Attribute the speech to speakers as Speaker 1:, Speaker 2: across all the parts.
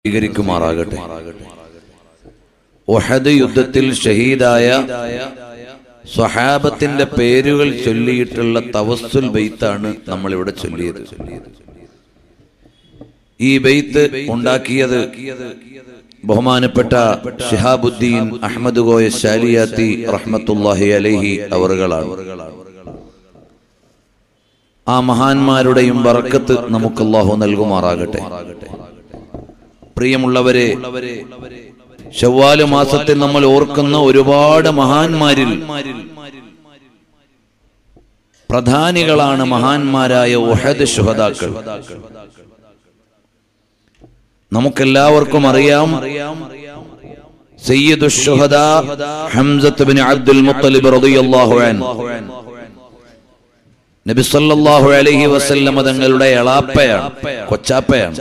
Speaker 1: സ്വീകരിക്കുമാറാകട്ടെ ഒഹദ് യുദ്ധത്തിൽ ഷഹീദായ സ്വഹാബത്തിന്റെ പേരുകൾ ചൊല്ലിയിട്ടുള്ള തവസ്സുൽ ബെയ്ത്താണ് നമ്മൾ ഇവിടെ ചൊല്ലിയത് ഈ ബെയ്ത്ത് ഉണ്ടാക്കിയത് ബഹുമാനപ്പെട്ട ഷിഹാബുദ്ദീൻ അഹമ്മദ് ഗോയ ശാലിയാത്തി റഹ്മത്തുല്ലാഹി അലൈഹി അവറുകളാണ് ആ മഹാന്മാരുടെയും ബറക്കത്ത് നമുക്ക് അല്ലാഹു നൽകുമാറാകട്ടെ പ്രിയമുള്ളവരെ ഷവ്വാല് മാസത്തിൽ നമ്മൾ ഓർക്കുന്ന ഒരുപാട് മഹാന്മാരിൽ പ്രധാനികളാണ് മഹാന്മാരായ ഉഹദ് ശുഹദാക്കൾ നമുക്കെല്ലാവർക്കും അറിയാം സയ്യിദു ഷുഹദ ഹംസത്ത് ബിൻ അബ്ദുൽ മുത്തലിബ് റളിയല്ലാഹു അൻഹു നബി സല്ലല്ലാഹു അലൈഹി വസല്ലമ തങ്ങളുടെ എളാപ്പയാണ് കൊച്ചാപ്പയാണ്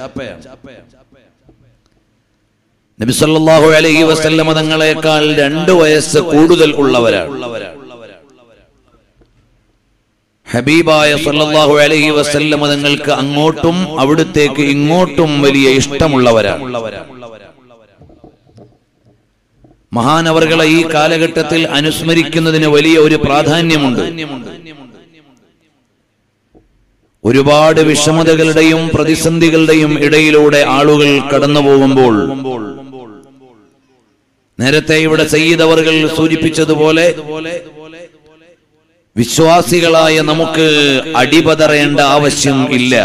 Speaker 1: നബി സല്ലല്ലാഹു അലൈഹി വസല്ലമ തങ്ങളെക്കാൾ രണ്ട് വയസ്സ് കൂടുതൽ ഉള്ളവരാണ് ഹബീബായ സല്ലല്ലാഹു അലൈഹി വസല്ലമ തങ്ങൾക്ക് അങ്ങോട്ടും അവിടുത്തേക്ക് ഇങ്ങോട്ടും വലിയ ഇഷ്ടമുള്ളവരാണ് മഹാനവറുകളെ ഈ കാലഘട്ടത്തിൽ അനുസ്മരിക്കുന്നതിന് വലിയ ഒരു പ്രാധാന്യമുണ്ട് ഒരുപാട് വിഷമതകളുടെയും പ്രതിസന്ധികളുടെയും ഇടയിലൂടെ ആളുകൾ കടന്നു പോകുമ്പോൾ നേരത്തെ ഇവിടെ സയ്യിദ് അവർകൾ സൂചിപ്പിച്ചതുപോലെ വിശ്വാസികളായ നമുക്ക് അടിപതറേണ്ട ആവശ്യം ഇല്ല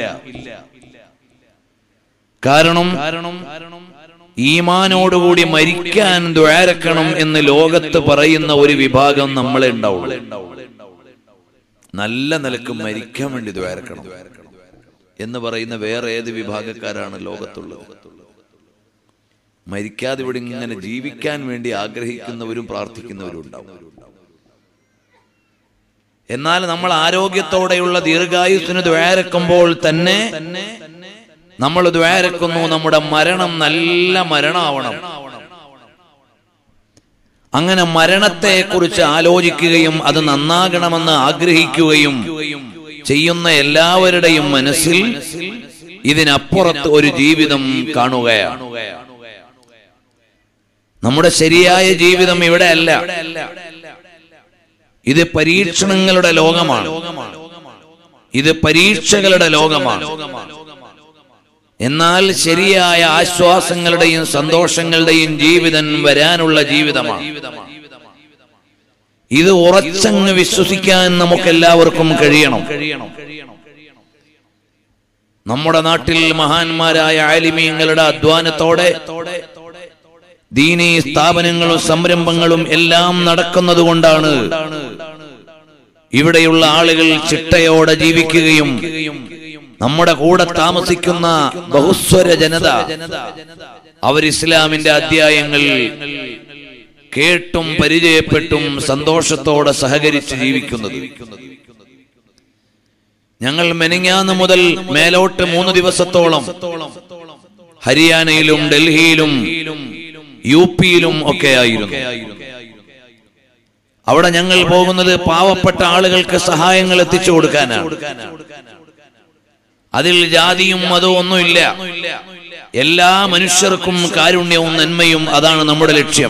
Speaker 1: കാരണം ഈമാനോടുകൂടി മരിക്കാൻ ദ്വാരക്കണം എന്ന് ലോകത്ത് പറയുന്ന ഒരു വിഭാഗം നമ്മളെ ഉണ്ടാവുള്ളൂ നല്ല നിലക്ക് മരിക്കാൻ വേണ്ടി ദ്വാരക്കണം എന്ന് പറയുന്ന വേറെ ഏത് വിഭാഗക്കാരാണ് ലോകത്തുള്ളത് മരിക്കാതെ ഇവിടെ ഇങ്ങനെ ജീവിക്കാൻ വേണ്ടി ആഗ്രഹിക്കുന്നവരും പ്രാർത്ഥിക്കുന്നവരും ഉണ്ടാവും എന്നാൽ നമ്മൾ ആരോഗ്യത്തോടെയുള്ള ദീർഘായുസിന് ദ്വാരക്കുമ്പോൾ തന്നെ നമ്മൾ ദ്വാരക്കുന്നു നമ്മുടെ മരണം നല്ല മരണമാവണം അങ്ങനെ മരണത്തെ കുറിച്ച് ആലോചിക്കുകയും അത് നന്നാകണമെന്ന് ആഗ്രഹിക്കുകയും ചെയ്യുന്ന എല്ലാവരുടെയും മനസ്സിൽ ഇതിനപ്പുറത്ത് ഒരു ജീവിതം കാണുകയാണ് നമ്മുടെ ശരിയായ ജീവിതം ഇവിടെ അല്ല ഇത് പരീക്ഷണങ്ങളുടെ ലോകമാണ് ഇത് പരീക്ഷകളുടെ ലോകമാണ് എന്നാൽ ശരിയായ ആശ്വാസങ്ങളുടെയും സന്തോഷങ്ങളുടെയും ജീവിതം വരാനുള്ള ജീവിതമാണ് ഇത് ഉറച്ചങ്ങ് വിശ്വസിക്കാൻ നമുക്ക് എല്ലാവർക്കും കഴിയണം നമ്മുടെ നാട്ടിൽ മഹാന്മാരായ ആലിമീങ്ങളുടെ അധ്വാനത്തോടെ ദീനീ സ്ഥാപനങ്ങളും സംരംഭങ്ങളും എല്ലാം നടക്കുന്നത് കൊണ്ടാണ് ഇവിടെയുള്ള ആളുകൾ ചിട്ടയോടെ ജീവിക്കുകയും നമ്മുടെ കൂടെ താമസിക്കുന്ന ബഹുസ്വര ജനത അവർ ഇസ്ലാമിന്റെ അധ്യായങ്ങൾ കേട്ടും പരിചയപ്പെട്ടും സന്തോഷത്തോടെ സഹകരിച്ച് ജീവിക്കുന്നത് ഞങ്ങൾ മെനിങ്ങാന്ന് മുതൽ മേലോട്ട് മൂന്ന് ദിവസത്തോളം ഹരിയാനയിലും ഡൽഹിയിലും യു പിയിലും ഒക്കെ ആയിരുന്നു അവിടെ ഞങ്ങൾ പോകുന്നത് പാവപ്പെട്ട ആളുകൾക്ക് സഹായങ്ങൾ എത്തിച്ചു കൊടുക്കാനാണ് അതിൽ ജാതിയും മതവും ഒന്നുമില്ല എല്ലാ മനുഷ്യർക്കും കാരുണ്യവും നന്മയും അതാണ് നമ്മുടെ ലക്ഷ്യം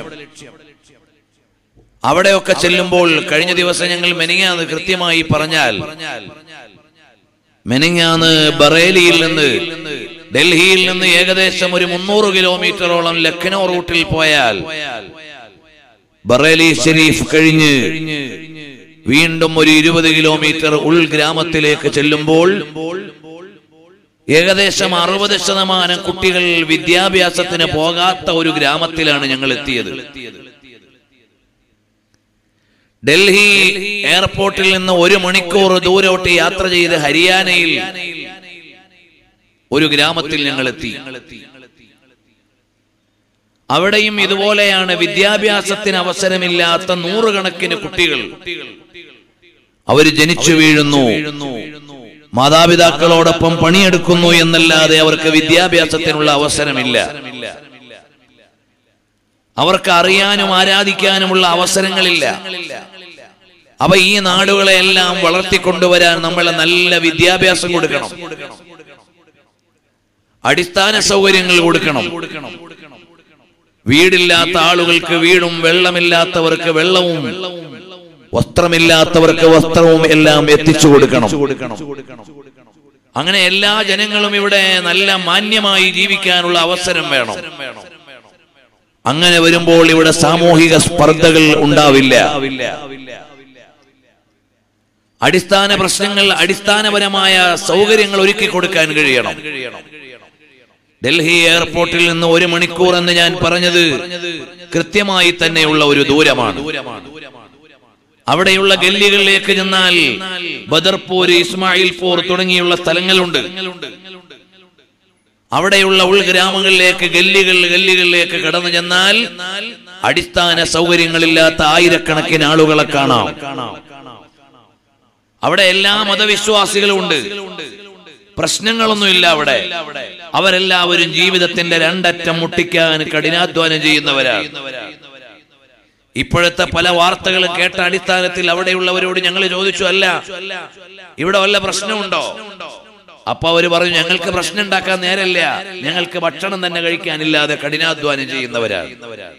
Speaker 1: അവിടെയൊക്കെ ചെല്ലുമ്പോൾ കഴിഞ്ഞ ദിവസം ഞങ്ങൾ മെനിങ്ങാന്ന് കൃത്യമായി പറഞ്ഞാൽ മെനിങ്ങാന്ന് ബറേലിയിൽ നിന്ന് ഡൽഹിയിൽ നിന്ന് ഏകദേശം ഒരു മുന്നൂറ് കിലോമീറ്ററോളം ലക്നൗ റൂട്ടിൽ പോയാൽ ബറേലി ഷെരീഫ് കഴിഞ്ഞ് വീണ്ടും ഒരു ഇരുപത് കിലോമീറ്റർ ഉൾഗ്രാമത്തിലേക്ക് ചെല്ലുമ്പോൾ ഏകദേശം അറുപത് ശതമാനം കുട്ടികൾ വിദ്യാഭ്യാസത്തിന് പോകാത്ത ഒരു ഗ്രാമത്തിലാണ് ഞങ്ങൾ എത്തിയത് ഡൽഹി എയർപോർട്ടിൽ നിന്ന് ഒരു മണിക്കൂർ ദൂരോട്ട് യാത്ര ചെയ്ത് ഹരിയാനയിൽ ഒരു ഗ്രാമത്തിൽ ഞങ്ങൾ എത്തി അവിടെയും ഇതുപോലെയാണ് വിദ്യാഭ്യാസത്തിന് അവസരമില്ലാത്ത നൂറുകണക്കിന് കുട്ടികൾ അവര് ജനിച്ചു വീഴുന്നു മാതാപിതാക്കളോടൊപ്പം പണിയെടുക്കുന്നു എന്നല്ലാതെ അവർക്ക് വിദ്യാഭ്യാസത്തിനുള്ള അവസരമില്ല അവർക്ക് അറിയാനും ആരാധിക്കാനുമുള്ള അവസരങ്ങളില്ല അവ ഈ നാടുകളെ എല്ലാം വളർത്തിക്കൊണ്ടുവരാൻ നമ്മൾ നല്ല വിദ്യാഭ്യാസം കൊടുക്കണം അടിസ്ഥാന സൗകര്യങ്ങൾ കൊടുക്കണം വീടില്ലാത്ത ആളുകൾക്ക് വീടും വെള്ളമില്ലാത്തവർക്ക് വെള്ളവും വസ്ത്രമില്ലാത്തവർക്ക് വസ്ത്രവും എല്ലാം എത്തിച്ചു കൊടുക്കണം അങ്ങനെ എല്ലാ ജനങ്ങളും ഇവിടെ നല്ല മാന്യമായി ജീവിക്കാനുള്ള അവസരം വേണം അങ്ങനെ വരുമ്പോൾ ഇവിടെ സാമൂഹിക സ്പർദ്ധകൾ ഉണ്ടാവില്ല അടിസ്ഥാന പ്രശ്നങ്ങൾ അടിസ്ഥാനപരമായ സൗകര്യങ്ങൾ ഒരുക്കി കൊടുക്കാൻ കഴിയണം ഡൽഹി എയർപോർട്ടിൽ നിന്ന് ഒരു മണിക്കൂർ എന്ന് ഞാൻ പറഞ്ഞത് കൃത്യമായി തന്നെയുള്ള ഒരു ദൂരമാണ് അവിടെയുള്ള ഗല്ലികളിലേക്ക് ചെന്നാൽ ബദർപൂർ ഇസ്മായിൽപൂർ തുടങ്ങിയുള്ള സ്ഥലങ്ങളുണ്ട് അവിടെയുള്ള ഉൾഗ്രാമങ്ങളിലേക്ക് ഗല്ലികൾ ഗല്ലികളിലേക്ക് കടന്നു ചെന്നാൽ അടിസ്ഥാന സൗകര്യങ്ങളില്ലാത്ത ആയിരക്കണക്കിന് ആളുകളെ കാണാം അവിടെ എല്ലാ മതവിശ്വാസികളും ഉണ്ട് പ്രശ്നങ്ങളൊന്നുമില്ല അവിടെ അവരെല്ലാവരും ജീവിതത്തിന്റെ രണ്ടറ്റം മുട്ടിക്കാൻ കഠിനാധ്വാനം ചെയ്യുന്നവരാണ് ഇപ്പോഴത്തെ പല വാർത്തകളും കേട്ട അടിസ്ഥാനത്തിൽ അവിടെയുള്ളവരോട് ഞങ്ങൾ ചോദിച്ചു അല്ല ഇവിടെ വല്ല പ്രശ്നമുണ്ടോ അപ്പൊ അവര് പറഞ്ഞു ഞങ്ങൾക്ക് പ്രശ്നം ഉണ്ടാക്കാൻ നേരല്ല ഞങ്ങൾക്ക് ഭക്ഷണം തന്നെ കഴിക്കാനില്ലാതെ കഠിനാധ്വാനം ചെയ്യുന്നവരാണ്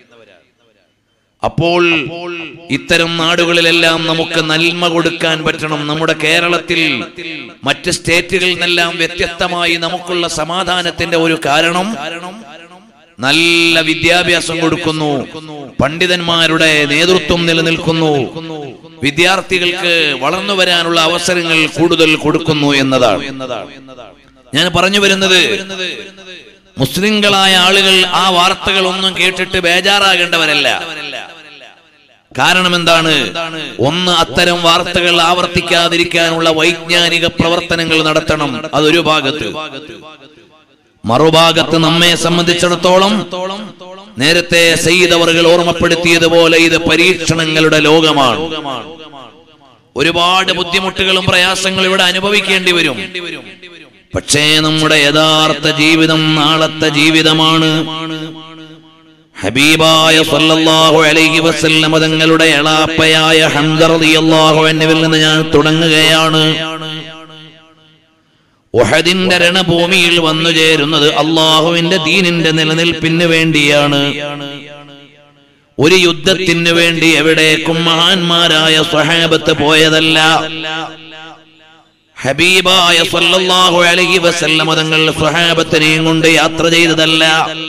Speaker 1: അപ്പോൾ ഇത്തരം നാടുകളിലെല്ലാം നമുക്ക് നന്മ കൊടുക്കാൻ പറ്റണം നമ്മുടെ കേരളത്തിൽ മറ്റ് സ്റ്റേറ്റുകളിൽ നിന്നെല്ലാം വ്യത്യസ്തമായി നമുക്കുള്ള സമാധാനത്തിന്റെ ഒരു കാരണം നല്ല വിദ്യാഭ്യാസം കൊടുക്കുന്നു പണ്ഡിതന്മാരുടെ നേതൃത്വം നിലനിൽക്കുന്നു വിദ്യാർത്ഥികൾക്ക് വളർന്നു വരാനുള്ള അവസരങ്ങൾ കൂടുതൽ കൊടുക്കുന്നു എന്നതാണ് ഞാൻ പറഞ്ഞു വരുന്നത് മുസ്ലിങ്ങളായ ആളുകൾ ആ വാർത്തകളൊന്നും കേട്ടിട്ട് ബേജാറാകേണ്ടവരല്ല കാരണം എന്താണ് ഒന്ന് അത്തരം വാർത്തകൾ ആവർത്തിക്കാതിരിക്കാനുള്ള വൈജ്ഞാനിക പ്രവർത്തനങ്ങൾ നടത്തണം അതൊരു ഭാഗത്ത് മറുഭാഗത്ത് നമ്മെ സംബന്ധിച്ചിടത്തോളം നേരത്തെ സയ്യിദ് അവറുകൾ ഓർമ്മപ്പെടുത്തിയതുപോലെ ഇത് പരീക്ഷണങ്ങളുടെ ലോകമാണ് ഒരുപാട് ബുദ്ധിമുട്ടുകളും പ്രയാസങ്ങളും ഇവിടെ അനുഭവിക്കേണ്ടി വരും പക്ഷേ നമ്മുടെ യഥാർത്ഥ ജീവിതം നാളത്തെ ജീവിതമാണ് ഹബീബായ സല്ലല്ലാഹു അലൈഹി വസല്ലം തങ്ങളുടെ എളാപ്പയായ ഹംദ റളിയല്ലാഹു അൻഹുവിൽ നിന്ന് ഞാൻ തുടങ്ങുകയാണ് ഉഹദിന്റെ രണഭൂമിയിൽ വന്നു ചേരുന്നത് അള്ളാഹുവിന്റെ ദീനിന്റെ നിലനിൽപ്പിന് വേണ്ടിയാണ് ഒരു യുദ്ധത്തിന് വേണ്ടി എവിടേക്കും മഹാന്മാരായ സ്വഹാബത്ത് പോയതല്ല ഹബീബായ സല്ലല്ലാഹു അലൈഹി വസല്ലം തങ്ങൾ സ്വഹാബത്തിനെയും കൊണ്ട് യാത്ര ചെയ്തതല്ല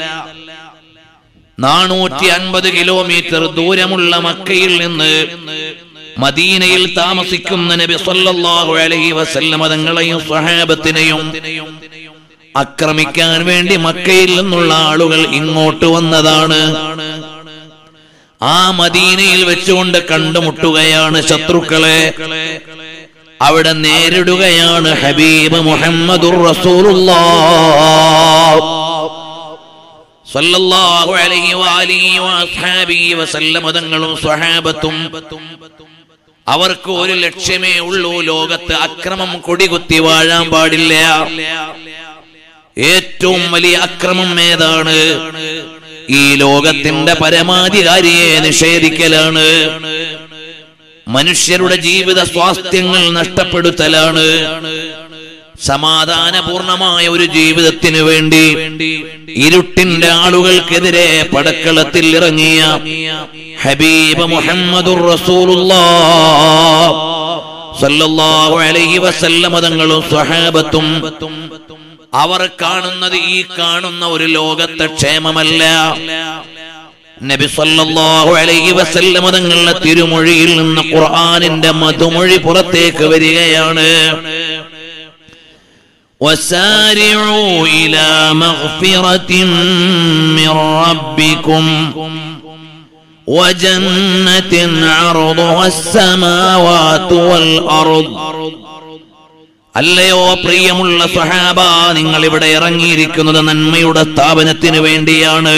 Speaker 1: നാനൂറ്റി അൻപത് കിലോമീറ്റർ ദൂരമുള്ള മക്കയിൽ നിന്ന് മദീനയിൽ താമസിക്കുന്ന നബി സല്ലല്ലാഹു അലൈഹി വസല്ലം തങ്ങളെയും സ്വഹാബത്തിനെയും ആക്രമിക്കാൻ വേണ്ടി മക്കയിൽ നിന്നുള്ള ആളുകൾ ഇങ്ങോട്ട് വന്നതാണ് ആ മദീനയിൽ വെച്ചുകൊണ്ട് കണ്ടുമുട്ടുകയാണ് ശത്രുക്കളെ അവിടെ നേരിടുകയാണ് ഹബീബ് മുഹമ്മദുർ റസൂലുള്ളാഹ് സല്ലല്ലാഹു അലൈഹി വആലിഹി വഅസ്ഹാബിഹി വസല്ലമ തങ്ങളും സ്വഹാബത്തും അവർക്ക് ഒരു ലക്ഷ്യമേ ഉള്ളൂ ലോകത്ത് അക്രമം കൊടികുത്തി വാഴാൻ പാടില്ല ഏറ്റവും വലിയ അക്രമം ഏതാണ് ഈ ലോകത്തിന്റെ പരമാധികാരിയെ നിഷേധിക്കലാണ് മനുഷ്യരുടെ ജീവിത സ്വാസ്ഥ്യങ്ങൾ നഷ്ടപ്പെടുത്തലാണ് സമാധാനപൂർണമായ ഒരു ജീവിതത്തിന് വേണ്ടി ഇരുട്ടിന്റെ ആളുകൾക്കെതിരെ പടക്കളത്തിൽ ഇറങ്ങിയ ഹബീബ് മുഹമ്മദുർ റസൂലുള്ളാഹ് സല്ലല്ലാഹു അലൈഹി വസല്ലമ തങ്ങളും സ്വഹാബത്തും അവർ കാണുന്നത് ഈ കാണുന്ന ഒരു ലോകത്തെ ക്ഷേമമല്ല നബി സല്ലല്ലാഹു അലൈഹി വസല്ലമ തങ്ങളുടെ തിരുമൊഴിയിൽ നിന്ന് ഖുർആനിന്റെ മധുമൊഴി പുറത്തേക്ക് വരികയാണ് وسارعوا إلى مغفرة من ربكم وجنة عرضها السماوات والأرض അല്ലയോ പ്രിയമുള്ള സഹാബ നിങ്ങൾ ഇവിടെ ഇറങ്ങിയിരിക്കുന്നത് നന്മയുടെ സ്ഥാപനത്തിന് വേണ്ടിയാണ്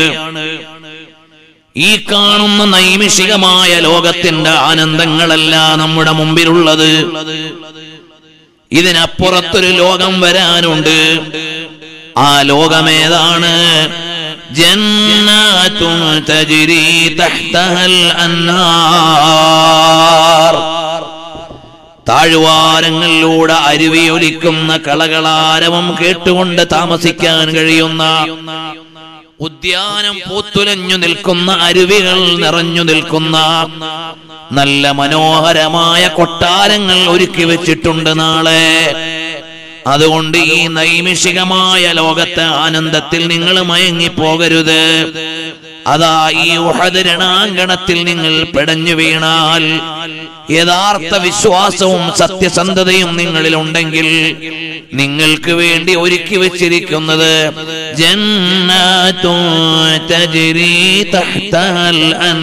Speaker 1: ഈ കാണുന്ന നൈമിഷികമായ ലോകത്തിന്റെ ആനന്ദങ്ങളല്ല നമ്മുടെ മുമ്പിലുള്ളത് ഇതിനപ്പുറത്തൊരു ലോകം വരാനുണ്ട് ആ ലോകമേതാണ് ജന്നാത്തുൻ തജ്രി തഹ്തഹൽ അന്നാർ താഴ്വാരങ്ങളിലൂടെ അരുവിയൊലിക്കുന്ന കളകളാരവം കേട്ടുകൊണ്ട് താമസിക്കാൻ കഴിയുന്ന ഉദ്യാനം പൂത്തുലഞ്ഞു നിൽക്കുന്ന അരുവികൾ നിറഞ്ഞു നിൽക്കുന്ന നല്ല മനോഹരമായ കൊട്ടാരങ്ങൾ ഒരുക്കി വെച്ചിട്ടുണ്ട് നാളെ അതുകൊണ്ട് ഈ നൈമിഷികമായ ലോകത്തെ ആനന്ദത്തിൽ നിങ്ങൾ മയങ്ങിപ്പോകരുത് അതാ ഈ ഉഹദ് രണാങ്കണത്തിൽ നിങ്ങൾ പിടഞ്ഞു വീണാൽ യഥാർത്ഥ വിശ്വാസവും സത്യസന്ധതയും നിങ്ങളിൽ ഉണ്ടെങ്കിൽ നിങ്ങൾക്ക് വേണ്ടി ഒരുക്കി വെച്ചിരിക്കുന്നത് ജന്നാത്തു തജ്രി തഹ്തൽ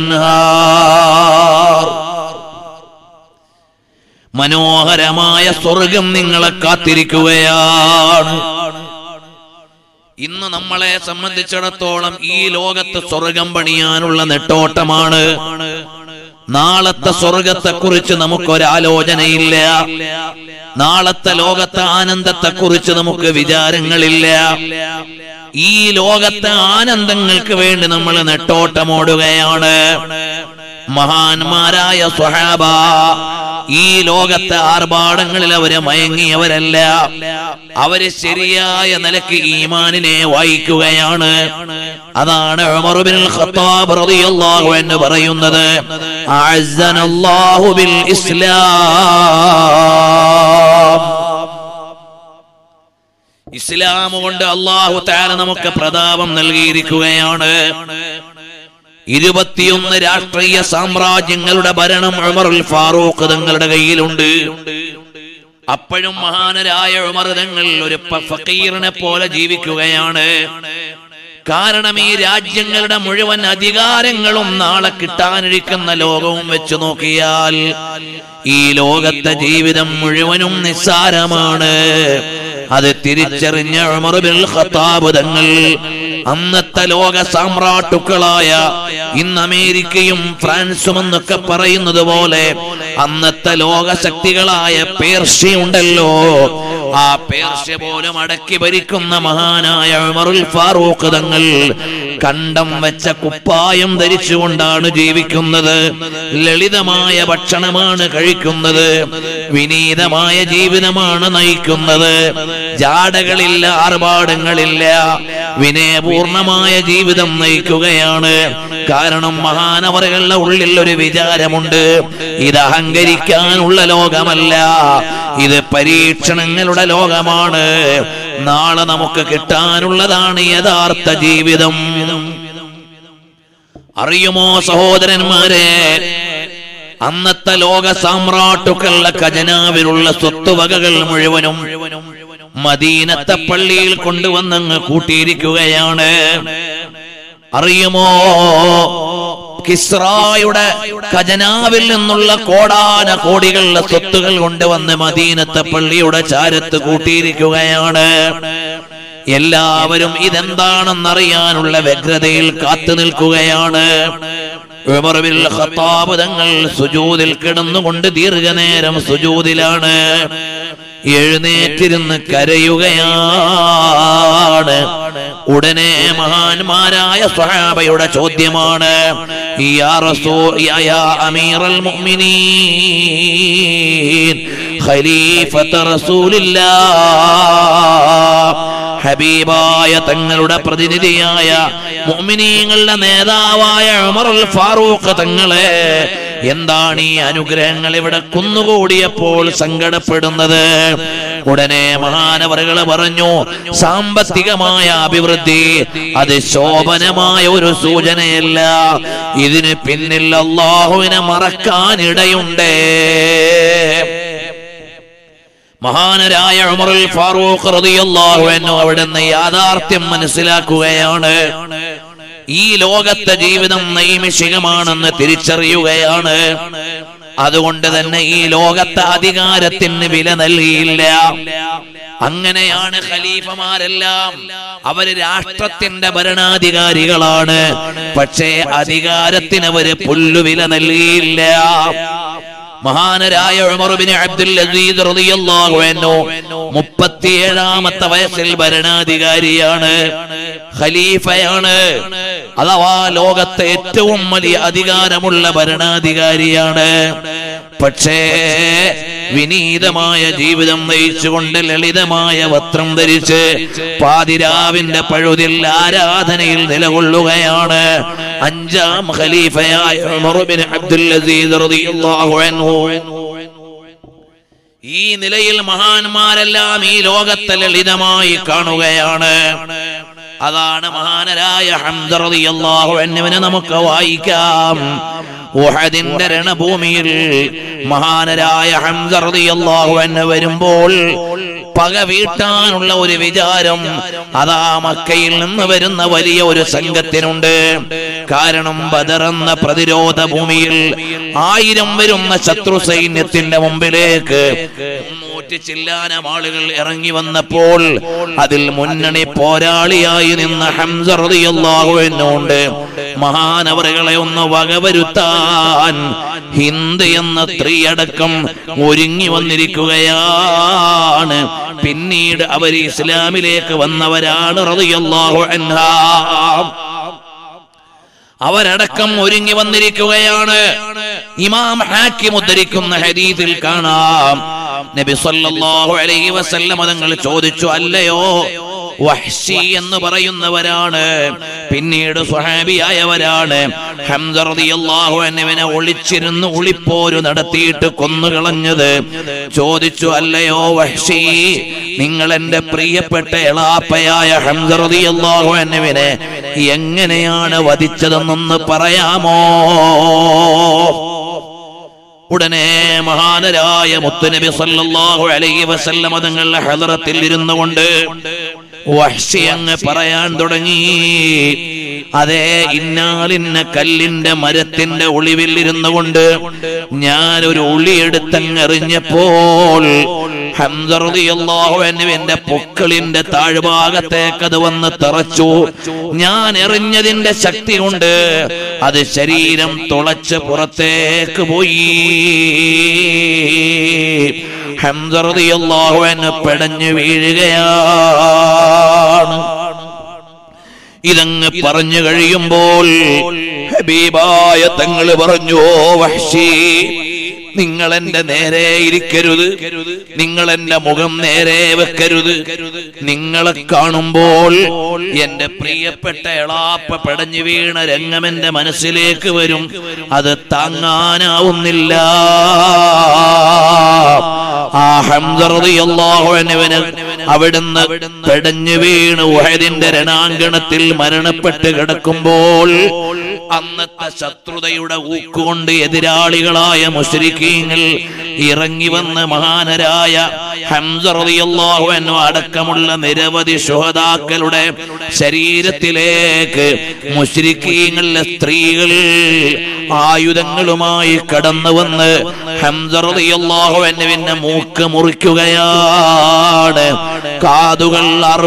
Speaker 1: അൻഹാർ മനോഹരമായ സ്വർഗം നിങ്ങളെ കാത്തിരിക്കുകയാണ് ഇന്ന് നമ്മളെ സംബന്ധിച്ചിടത്തോളം ഈ ലോകത്ത് സ്വർഗം പണിയാനുള്ള നെട്ടോട്ടമാണ് നാളത്തെ സ്വർഗത്തെ കുറിച്ച് നമുക്കൊരാലോചനയില്ല നാളത്തെ ലോകത്തെ ആനന്ദത്തെ കുറിച്ച് നമുക്ക് വിചാരങ്ങളില്ല ഈ ലോകത്തെ ആനന്ദങ്ങൾക്ക് വേണ്ടി നമ്മൾ നെട്ടോട്ടമോടുകയാണ് മഹാന്മാരായ സ്വഹാബ ഈ ലോകത്തെ ആർഭാടങ്ങളിൽ അവര് മയങ്ങിയവരല്ല അവര് ശരിയായ നിലക്ക് ഈമാനിനെ വായിക്കുകയാണ് അതാണ് ഉമർ ബിൻ ഖത്താബ് റളിയല്ലാഹു എന്ന് പറയുന്നത് അഅസ്സനല്ലാഹു ബിൽ ഇസ്ലാം ഇസ്ലാം കൊണ്ട് അള്ളാഹു താല നമുക്ക് പ്രതാപം നൽകിയിരിക്കുകയാണ് ഇരുപത്തിയൊന്ന് രാഷ്ട്രീയ സാമ്രാജ്യങ്ങളുടെ ഭരണം ഉമറുൽ ഫാറൂഖ് തങ്ങളുടെ കയ്യിലുണ്ട് അപ്പോഴും മഹാനരായ ഉമർ തങ്ങൾ ഒരു പ- ഫക്കീറിനെ പോലെ ജീവിക്കുകയാണ് കാരണം ഈ രാജ്യങ്ങളുടെ മുഴുവൻ അധികാരങ്ങളും നാളെ കിട്ടാനിരിക്കുന്ന ലോകവും വെച്ച് നോക്കിയാൽ ഈ ലോകത്തെ ജീവിതം മുഴുവനും നിസ്സാരമാണ് അത് തിരിച്ചറിഞ്ഞ ഉമർ ബിൻ ഖത്താബ് തങ്ങൾ അന്നത്തെ ലോക സാമ്രാട്ടുക്കളായ ഇന്ന് അമേരിക്കയും ഫ്രാൻസും എന്നൊക്കെ പറയുന്നത് പോലെ അന്നത്തെ ലോക ശക്തികളായ പേർഷ്യ ഉണ്ടല്ലോ ആ പേർഷ്യ പോലും അടക്കി ഭരിക്കുന്ന മഹാനായ ഉമറുൽ ഫാറൂഖ് തങ്ങൾ കണ്ടം വെച്ച കുപ്പായം ധരിച്ചുകൊണ്ടാണ് ജീവിക്കുന്നത് ലളിതമായ ഭക്ഷണമാണ് കഴിക്കുന്നത് വിനീതമായ ജീവിതമാണ് നയിക്കുന്നത് ജാടകളില്ല ആർഭാടങ്ങളില്ല വിനയപൂർണമായ ജീവിതം നയിക്കുകയാണ് കാരണം മഹാനവറുകളുടെ ഉള്ളിൽ ഒരു വിചാരമുണ്ട് ഇത് അഹങ്കരിക്കാനുള്ള ലോകമല്ല ഇത് പരീക്ഷണങ്ങളുടെ ലോകമാണ് നാളെ നമുക്ക് കിട്ടാനുള്ളതാണ് യഥാർത്ഥ ജീവിതം അറിയുമോ സഹോദരന്മാരെ അന്നത്തെ ലോക സാമ്രാട്ടുക്കളുടെ ഖജനാവിലുള്ള സ്വത്തുവകകൾ മുഴുവനും മദീനത്തെ പള്ളിയിൽ കൊണ്ടുവന്നങ്ങ് കൂട്ടിയിരിക്കുകയാണ് അറിയുമോ കിസ്രായുടെ ഖജനാവിൽ നിന്നുള്ള കോടാന കോടികളുടെ സ്വത്തുകൾ കൊണ്ടുവന്ന് മദീനത്തെ പള്ളിയുടെ ചാരത്ത് കൂട്ടിയിരിക്കുകയാണ് എല്ലാവരും ഇതെന്താണെന്നറിയാനുള്ള വ്യഗ്രതയിൽ കാത്തു നിൽക്കുകയാണ് ഉമർ ബിൻ ഖത്താബ് തങ്ങൾ സുജൂദിൽ കിടന്നുകൊണ്ട് ദീർഘനേരം സുജൂദിലാണ് എഴുന്നേറ്റിരുന്ന് കരയുകയാണ് ഉടനെ മഹാന്മാരായ സ്വഹാബയുടെ ചോദ്യമാണ് യാ റസൂ- യാ- യാ അമീറൽ മുഅ്മിനീൻ ഖലീഫത്ത റസൂലില്ലാ ഹബീബായ തങ്ങളുടെ പ്രതിനിധിയായ മുഅ്മിനീങ്ങളുടെ നേതാവായ ഉമറുൽ ഫാറൂഖ് തങ്ങളെ എന്താണ് ഈ അനുഗ്രഹങ്ങൾ ഇവിടെ കുന്നുകൂടിയപ്പോൾ സങ്കടപ്പെടുന്നത് ഉടനെ മഹാനവറുകൾ പറഞ്ഞു സാമ്പത്തികമായ അഭിവൃദ്ധി അത് ശോഭനമായ ഒരു സൂചനയല്ല ഇതിന് പിന്നിൽ അള്ളാഹുവിനെ മറക്കാനിടയുണ്ടേ മഹാനരായ ഉമറുൽ ഫാറൂഖ് റളിയല്ലാഹു അൻഹു അവിടുന്ന് യാഥാർത്ഥ്യം മനസ്സിലാക്കുകയാണ് ഈ ലോകത്തെ ജീവിതം നൈമിഷികമാണെന്ന് തിരിച്ചറിയുകയാണ് അതുകൊണ്ട് തന്നെ ഈ ലോകത്തെ അധികാരത്തിന് വില നൽകിയില്ല അങ്ങനെയാണ് ഖലീഫമാരെല്ലാം അവര് രാഷ്ട്രത്തിന്റെ ഭരണാധികാരികളാണ് പക്ഷേ അധികാരത്തിന് അവര് പുല്ലുവില നൽകിയില്ല മഹാനരായ ഉമർ ബിൻ അബ്ദുൽ അസീസ് റളിയല്ലാഹു അൻഹു മുപ്പത്തിയേഴാമത്തെ വയസ്സിൽ ഭരണാധികാരിയാണ് ഖലീഫയാണ് അഥവാ ലോകത്തെ ഏറ്റവും വലിയ അധികാരമുള്ള ഭരണാധികാരിയാണ് പക്ഷേ വിനീതമായ ജീവിതം നയിച്ചുകൊണ്ട് ലളിതമായ വസ്ത്രം ധരിച്ച് പാതിരാവിന്റെ പഴുതിൽ ആരാധനയിൽ നിലകൊള്ളുകയാണ് അഞ്ചാം ഖലീഫയായ ഉമർ ബിൻ അബ്ദുൽ അസീസ് റളിയല്ലാഹു അൻഹു ഈ നിലയിൽ മഹാന്മാരെല്ലാം ഈ ലോകത്തെ ലളിതമായി കാണുകയാണ് അതാണ് മഹാനരായ ഹംദ റളിയല്ലാഹു അൻഹുവിനെ നമുക്ക് വായിക്കാം ഉഹദിന്റെ രണഭൂമിയിൽ മഹാനരായ ഹംദ റളിയല്ലാഹു അൻഹു വരുമ്പോൾ പക വീട്ടാനുള്ള ഒരു വിചാരം അതാ മക്കയിൽ നിന്ന് വരുന്ന വലിയ ഒരു സംഘത്തിനുണ്ട് കാരണം ബദറെന്ന പ്രതിരോധ ഭൂമിയിൽ ആയിരം വരുന്ന ശത്രു സൈന്യത്തിന്റെ മുമ്പിലേക്ക് മുന്നൂറ്റി ചില്ലാനം ആളുകൾ ഇറങ്ങി വന്നപ്പോൾ അതിൽ മുന്നണി പോരാളിയായി നിന്ന ഹംസ റളിയല്ലാഹു എന്നുണ്ട് മഹാനവറുകളെ ഒന്ന് വകവരുത്താൻ ഹിന്ദ് എന്ന സ്ത്രീയടക്കം ഒരുങ്ങി വന്നിരിക്കുകയാണ് പിന്നീട് അവർ ഇസ്ലാമിലേക്ക് വന്നവരാണ് റളിയല്ലാഹു അൻഹാ അവരടക്കം ഒരുങ്ങി വന്നിരിക്കുകയാണ് ഇമാം ഹാക്കിം ഉദ്ധരിക്കുന്ന ഹദീസിൽ കാണാം നബി സല്ലല്ലാഹു അലൈഹി വസല്ലം തങ്ങൾ ചോദിച്ചു അല്ലയോ വഹ്ശി എന്ന് പറയുന്നവരാണ് പിന്നീട് സ്വഹാബിയായവരാണ് ഹംസ റളിയല്ലാഹു അൻഹുവിനെ ഒളിച്ചിരുന്ന് ഒളിപ്പോരു നടത്തിയിട്ട് കൊന്നുകളഞ്ഞത് ചോദിച്ചു അല്ലയോ വഹ്ശി നിങ്ങൾ എന്റെ പ്രിയപ്പെട്ട എളാപ്പയായ ഹംസ റളിയല്ലാഹു അൻഹുവിനെ എങ്ങനെയാണ് വധിച്ചതെന്നൊന്ന് പറയാമോ ഉടനെ മഹാനരായ മുത്തുനബി സല്ലല്ലാഹു അലൈഹി വസല്ലം തങ്ങളുടെ ഹദറത്തിൽ ഇരുന്നു കൊണ്ട് വഹ്ശി അങ്ങ് പറയാൻ തുടങ്ങി അതെ ഇന്നാലിന്ന കല്ലിന്റെ മരത്തിന്റെ ഒളിവിൽ ഇരുന്നു കൊണ്ട് ഞാൻ ഒരു ഉളിയെടുത്തങ്ങെറിഞ്ഞപ്പോൾ എന്റെ പൊക്കളിന്റെ താഴ്ഭാഗത്തേക്ക് അത് വന്ന് തറച്ചു ഞാൻ എറിഞ്ഞതിന്റെ ശക്തി കൊണ്ട് അത് ശരീരം തുളച്ച് പുറത്തേക്ക് പോയി ഹംസറിയാഹുവന് പെടഞ്ഞു വീഴുകയാണ് ഇതങ്ങ് പറഞ്ഞു കഴിയുമ്പോൾ ഹബീബായ തങ്ങള് പറഞ്ഞു ഓ വഹ്ഷി നിങ്ങൾ എന്റെ നേരെ ഇരിക്കരുത് നിങ്ങൾ എന്റെ മുഖം നേരെ വെക്കരുത് നിങ്ങളെ കാണുമ്പോൾ എന്റെ പ്രിയപ്പെട്ട എളാപ്പ പെടഞ്ഞു വീണ രംഗം എന്റെ മനസ്സിലേക്ക് വരും അത് താങ്ങാനാവുന്നില്ല ആ ഹംസറിയാഹുവിന് അവിടുന്ന് പെടഞ്ഞു വീണ് ഉഹദിന്റെ രണാങ്കണത്തിൽ മരണപ്പെട്ട് കിടക്കുമ്പോൾ അന്നത്തെ ശത്രുതയുടെ ഊക്കുകൊണ്ട് എതിരാളികളായ മുസ്ലിക്കീങ്ങൾ ഇറങ്ങി വന്ന് മഹാനരായ ഹംസറിയാഹുവിനു അടക്കമുള്ള നിരവധി ശുഹതാക്കളുടെ ശരീരത്തിലേക്ക് മുസ്ലിക്കീങ്ങളിലെ സ്ത്രീകൾ ആയുധങ്ങളുമായി കടന്നു വന്ന് ഹംസറിയാഹുവിന്റെ മൂക്ക് മുറിക്കുകയാണ് കാതുകൾ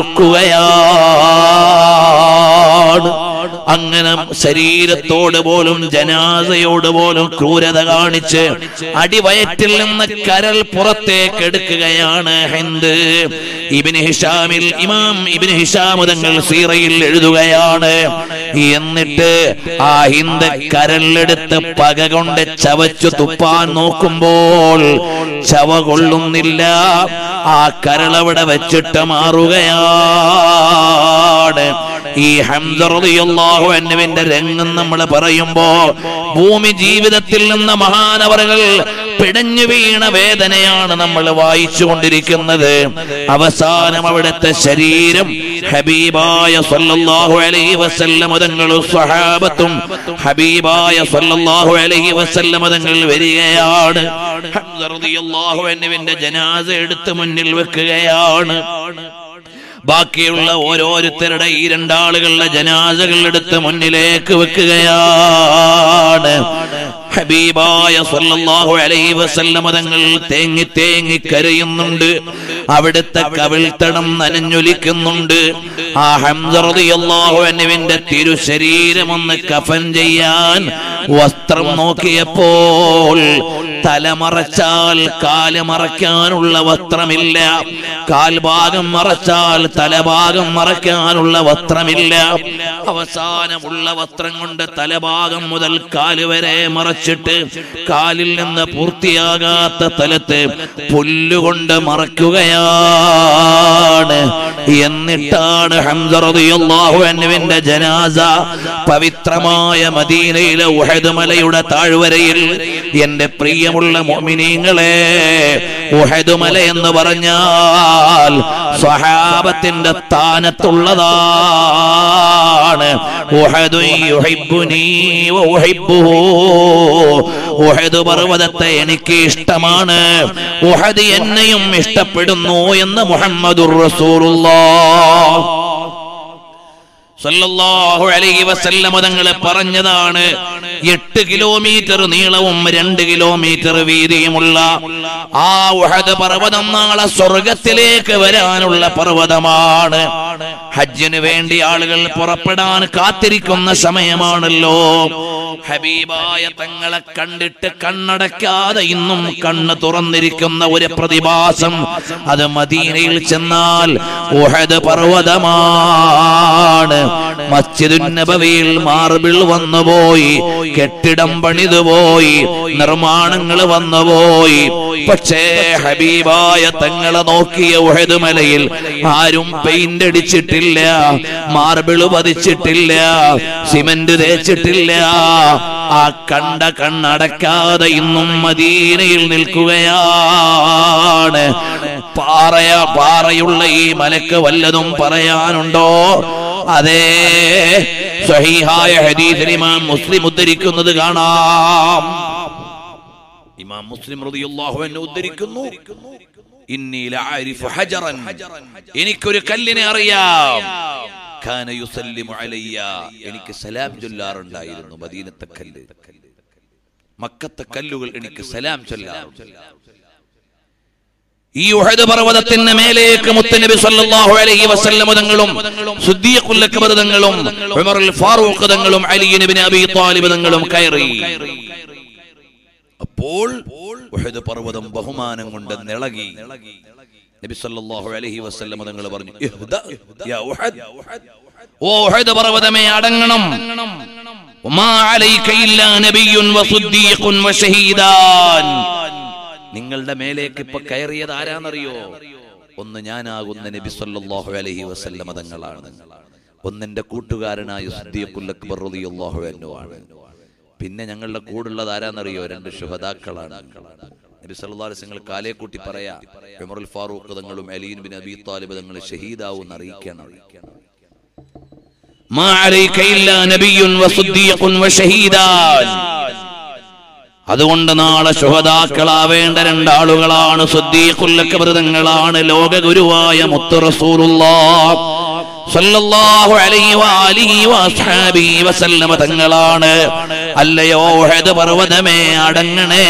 Speaker 1: അറുക്കുകയാണ് അങ്ങനെ ശരീരത്തോട് പോലും ജനാസയോട് പോലും ക്രൂരത കാണിച്ച് അടിവയറ്റിൽ നിന്ന് കരൾ പുറത്തേക്ക് എടുക്കുകയാണ് ഹിന്ദ് ഇബിന് ഹിഷാമിൽ ഇമാം ഇബിന് ഹിഷാമുദങ്ങൾ സീറയിൽ എഴുതുകയാണ് എന്നിട്ട് ആ ഹിന്ദ് കരളെടുത്ത് പക കൊണ്ട് ചവച്ചു തുപ്പാൻ നോക്കുമ്പോൾ ചവ കൊള്ളുന്നില്ല ആ കരളവിടെ വെച്ചിട്ട് മാറുകയാണ് ഈ ഹംസറിയാഹു അന്നുവിന്റെ രംഗം നമ്മൾ പറയുമ്പോ ഭൂമി ജീവിതത്തിൽ നിന്ന് മഹാനവറുകൾ പിടഞ്ഞു വീണ വേദനയാണ് നമ്മൾ വായിച്ചു കൊണ്ടിരിക്കുന്നത് അവസാനം അവിടുത്തെ ശരീരം ഹബീബായ സല്ലല്ലാഹു അലൈഹി വസല്ലം തങ്ങളും സ്വഹാബത്തും ഹബീബായ സല്ലല്ലാഹു അലൈഹി വസല്ലം തങ്ങൾ വരികയാണ് ഹംസ റളിയല്ലാഹു അൻഹുവിന്റെ ജനാസ എടുത്ത് മുന്നിൽ വെക്കുകയാണ് ബാക്കിയുള്ള ഓരോരുത്തരുടെ ഈ രണ്ടാളുകളുടെ ജനാസകൾ എടുത്ത് മുന്നിലേക്ക് വെക്കുകയാണ് ഹബീബായ സല്ലല്ലാഹു അലൈഹി വസല്ലമ തങ്ങൾ തേങ്ങി തേങ്ങി കരയുന്നുണ്ട് അവിടുത്തെ കവിൾത്തടം നനഞ്ഞൊലിക്കുന്നുണ്ട് ആ ഹംസ റളിയല്ലാഹു അൻഹുവിന്റെ തിരുശരീരം ഒന്ന് കഫൻ ചെയ്യാൻ വസ്ത്രം നോക്കിയപ്പോൾ തലമറച്ചാൽ കാല് മറയ്ക്കാനുള്ള വസ്ത്രമില്ല കാൽഭാഗം മറച്ചാൽ തലഭാഗം മറയ്ക്കാനുള്ള വസ്ത്രമില്ല അവസാനമുള്ള വസ്ത്രം കൊണ്ട് തലഭാഗം മുതൽ കാല് വരെ മറച്ചിട്ട് കാലിൽ നിന്ന് പൂർത്തിയാകാത്ത തലത്ത് പുല്ലുകൊണ്ട് മറയ്ക്കുകയാണ് എന്നിട്ടാണ് ഹംസറിയാഹു അനുവിന്റെ ജനാസ പവിത്രമായ മദീനയിലെ ഉഹദ് മലയുടെ താഴ്വരയിൽ എന്റെ പ്രിയമുള്ള മോമിനീങ്ങളെ ഉഹദ് മല എന്ന് പറഞ്ഞാൽ സ്വഹാബത്തിന്റെ സ്ഥാനത്തുള്ളതാണ് ഉഹദു യുഹിബ്ബുനീ വ ഉഹിബ്ബുഹു. ഉഹദ് പർവ്വതത്തെ എനിക്ക് ഇഷ്ടമാണ് ഉഹദ് എന്നെയും ഇഷ്ടപ്പെടുന്നു എന്ന് മുഹമ്മദുർ റസൂലുള്ളാഹ് സല്ലല്ലാഹു അലൈഹി വസല്ലമ തങ്ങൾ പറഞ്ഞതാണ് എട്ട് കിലോമീറ്റർ നീളവും രണ്ട് കിലോമീറ്റർ വീതിയുമുള്ള ആ ഉഹദ് പർവ്വതം നാളെ സ്വർഗത്തിലേക്ക് വരാനുള്ള പർവ്വതമാണ് ഹജ്ജിന് വേണ്ടി ആളുകൾ പുറപ്പെടാൻ കാത്തിരിക്കുന്ന സമയമാണല്ലോ ഹബീബായ തങ്ങളെ കണ്ടിട്ട് കണ്ണടയ്ക്കാതെ ഇന്നും കണ്ണ് തുറന്നിരിക്കുന്ന ഒരു പ്രതിഭാസം അത് മദീനയിൽ ചെന്നാൽ ഉഹദ് പർവ്വതമാണ് മസ്ജിദുൻ നബവിയിൽ മാർബിൾ വന്നുപോയി കെട്ടിടം പണിതുപോയി നിർമ്മാണങ്ങൾ വന്നുപോയി പക്ഷേ ഹബീബായ തങ്ങളെ നോക്കിയ ഉഹദ് മലയിൽ ആരും പെയിന്റ് അടിച്ചിട്ടില്ല മാർബിൾ പതിച്ചിട്ടില്ല സിമന്റ് തേച്ചിട്ടില്ല ആ കണ്ട കണ്ണടക്കാതെ ഇന്നും മദീനയിൽ നിൽക്കുകയാണ് പാറയ പാറയുള്ള ഈ മലക്ക് വല്ലതും പറയാനുണ്ടോ അതേ സഹീഹായ ഹദീസിൽ ഇമാം മുസ്ലിം ഉദ്ധരിക്കുന്നത് കാണാം ഇമാം മുസ്ലിം റളിയല്ലാഹു അൻഹു ഉദ്ധരിക്കുന്നു ഇന്നി ലഅരിഫു ഹജറൻ എനിക്കൊരു കല്ലിനെ അറിയാം കാന യുസല്ലിമു അലയ്യ എനിക്ക് സലാം ചൊല്ലാറുണ്ടായിരുന്നു മദീനത്തെ കല്ല് മക്കത്തെ കല്ലുകൾ എനിക്ക് സലാം ചൊല്ലാറുണ്ട് ഈ ഉഹദ് പർവ്വതത്തിന് മേലേക്ക് മുത്തനബി സല്ലല്ലാഹു അലൈഹി വസല്ലം തങ്ങളും സുദ്ദീഖുൽ അക്ബർ തങ്ങളും ഉമറുൽ ഫാറൂഖ് തങ്ങളും അലി ഇബ്നു അബീ ത്വാലിബ് തങ്ങളും കയറി അപ്പോൾ ഉഹദ് പർവ്വതം ബഹുമാനം കൊണ്ട് നിളകി നബി സല്ലല്ലാഹു അലൈഹി വസല്ലം തങ്ങൾ പറഞ്ഞു ഇഹ്ദ യാ ഉഹദ് ഓ ഉഹദ് പർവ്വതമേ അടങ്ങണം വമാ അലൈക ഇല്ലാ നബിയ്യുൻ വസുദ്ദീഖുൻ വശഹീദാൻ നിങ്ങളുടെ മേലേക്ക് ഇപ്പൊ കയറിയത് ആരാന്നറിയോ ഒന്ന് ഞാനാകുന്ന നബി സല്ലല്ലാഹു അലൈഹി വസല്ലം തങ്ങളാണ് ഒന്നെന്റെ കൂട്ടുകാരനായ സുദ്ദീഖുൽ അക്ബർ റളിയല്ലാഹു അൻഹു ആണ് പിന്നെ ഞങ്ങളുടെ കൂടുള്ളത് ആരാന്നറിയോ രണ്ട് ശുഹദാക്കളാണ് നബി സല്ലല്ലാഹു അലൈഹി വസല്ലം കാലേ കൂട്ടി പറയാ ഉമറുൽ ഫാറൂഖ് തങ്ങളും അലീൻ ബിൻ അബീ താലിബ് തങ്ങൾ ഷഹീദാവും അറിയിക്കണം മാ അലൈക ഇല്ലാ നബിയ്യുൻ വസുദ്ദീഖുൻ വശഹീദാൻ അതുകൊണ്ട് നാളെ ശുഹദാക്കളാവേണ്ട രണ്ടാളുകളാണ് സുദ്ദീഖുല്ലക്കൃതങ്ങളാണ് ലോക ഗുരുവായ മുത്തു റസൂലുള്ളാഹ് സല്ലല്ലാഹു അലൈഹി വആലിഹി വഅസ്ഹാബിഹി വസല്ലമ തങ്ങളാണ് അല്ലയോ ഉഹദ് പർവ്വതമേ അടങ്ങണേ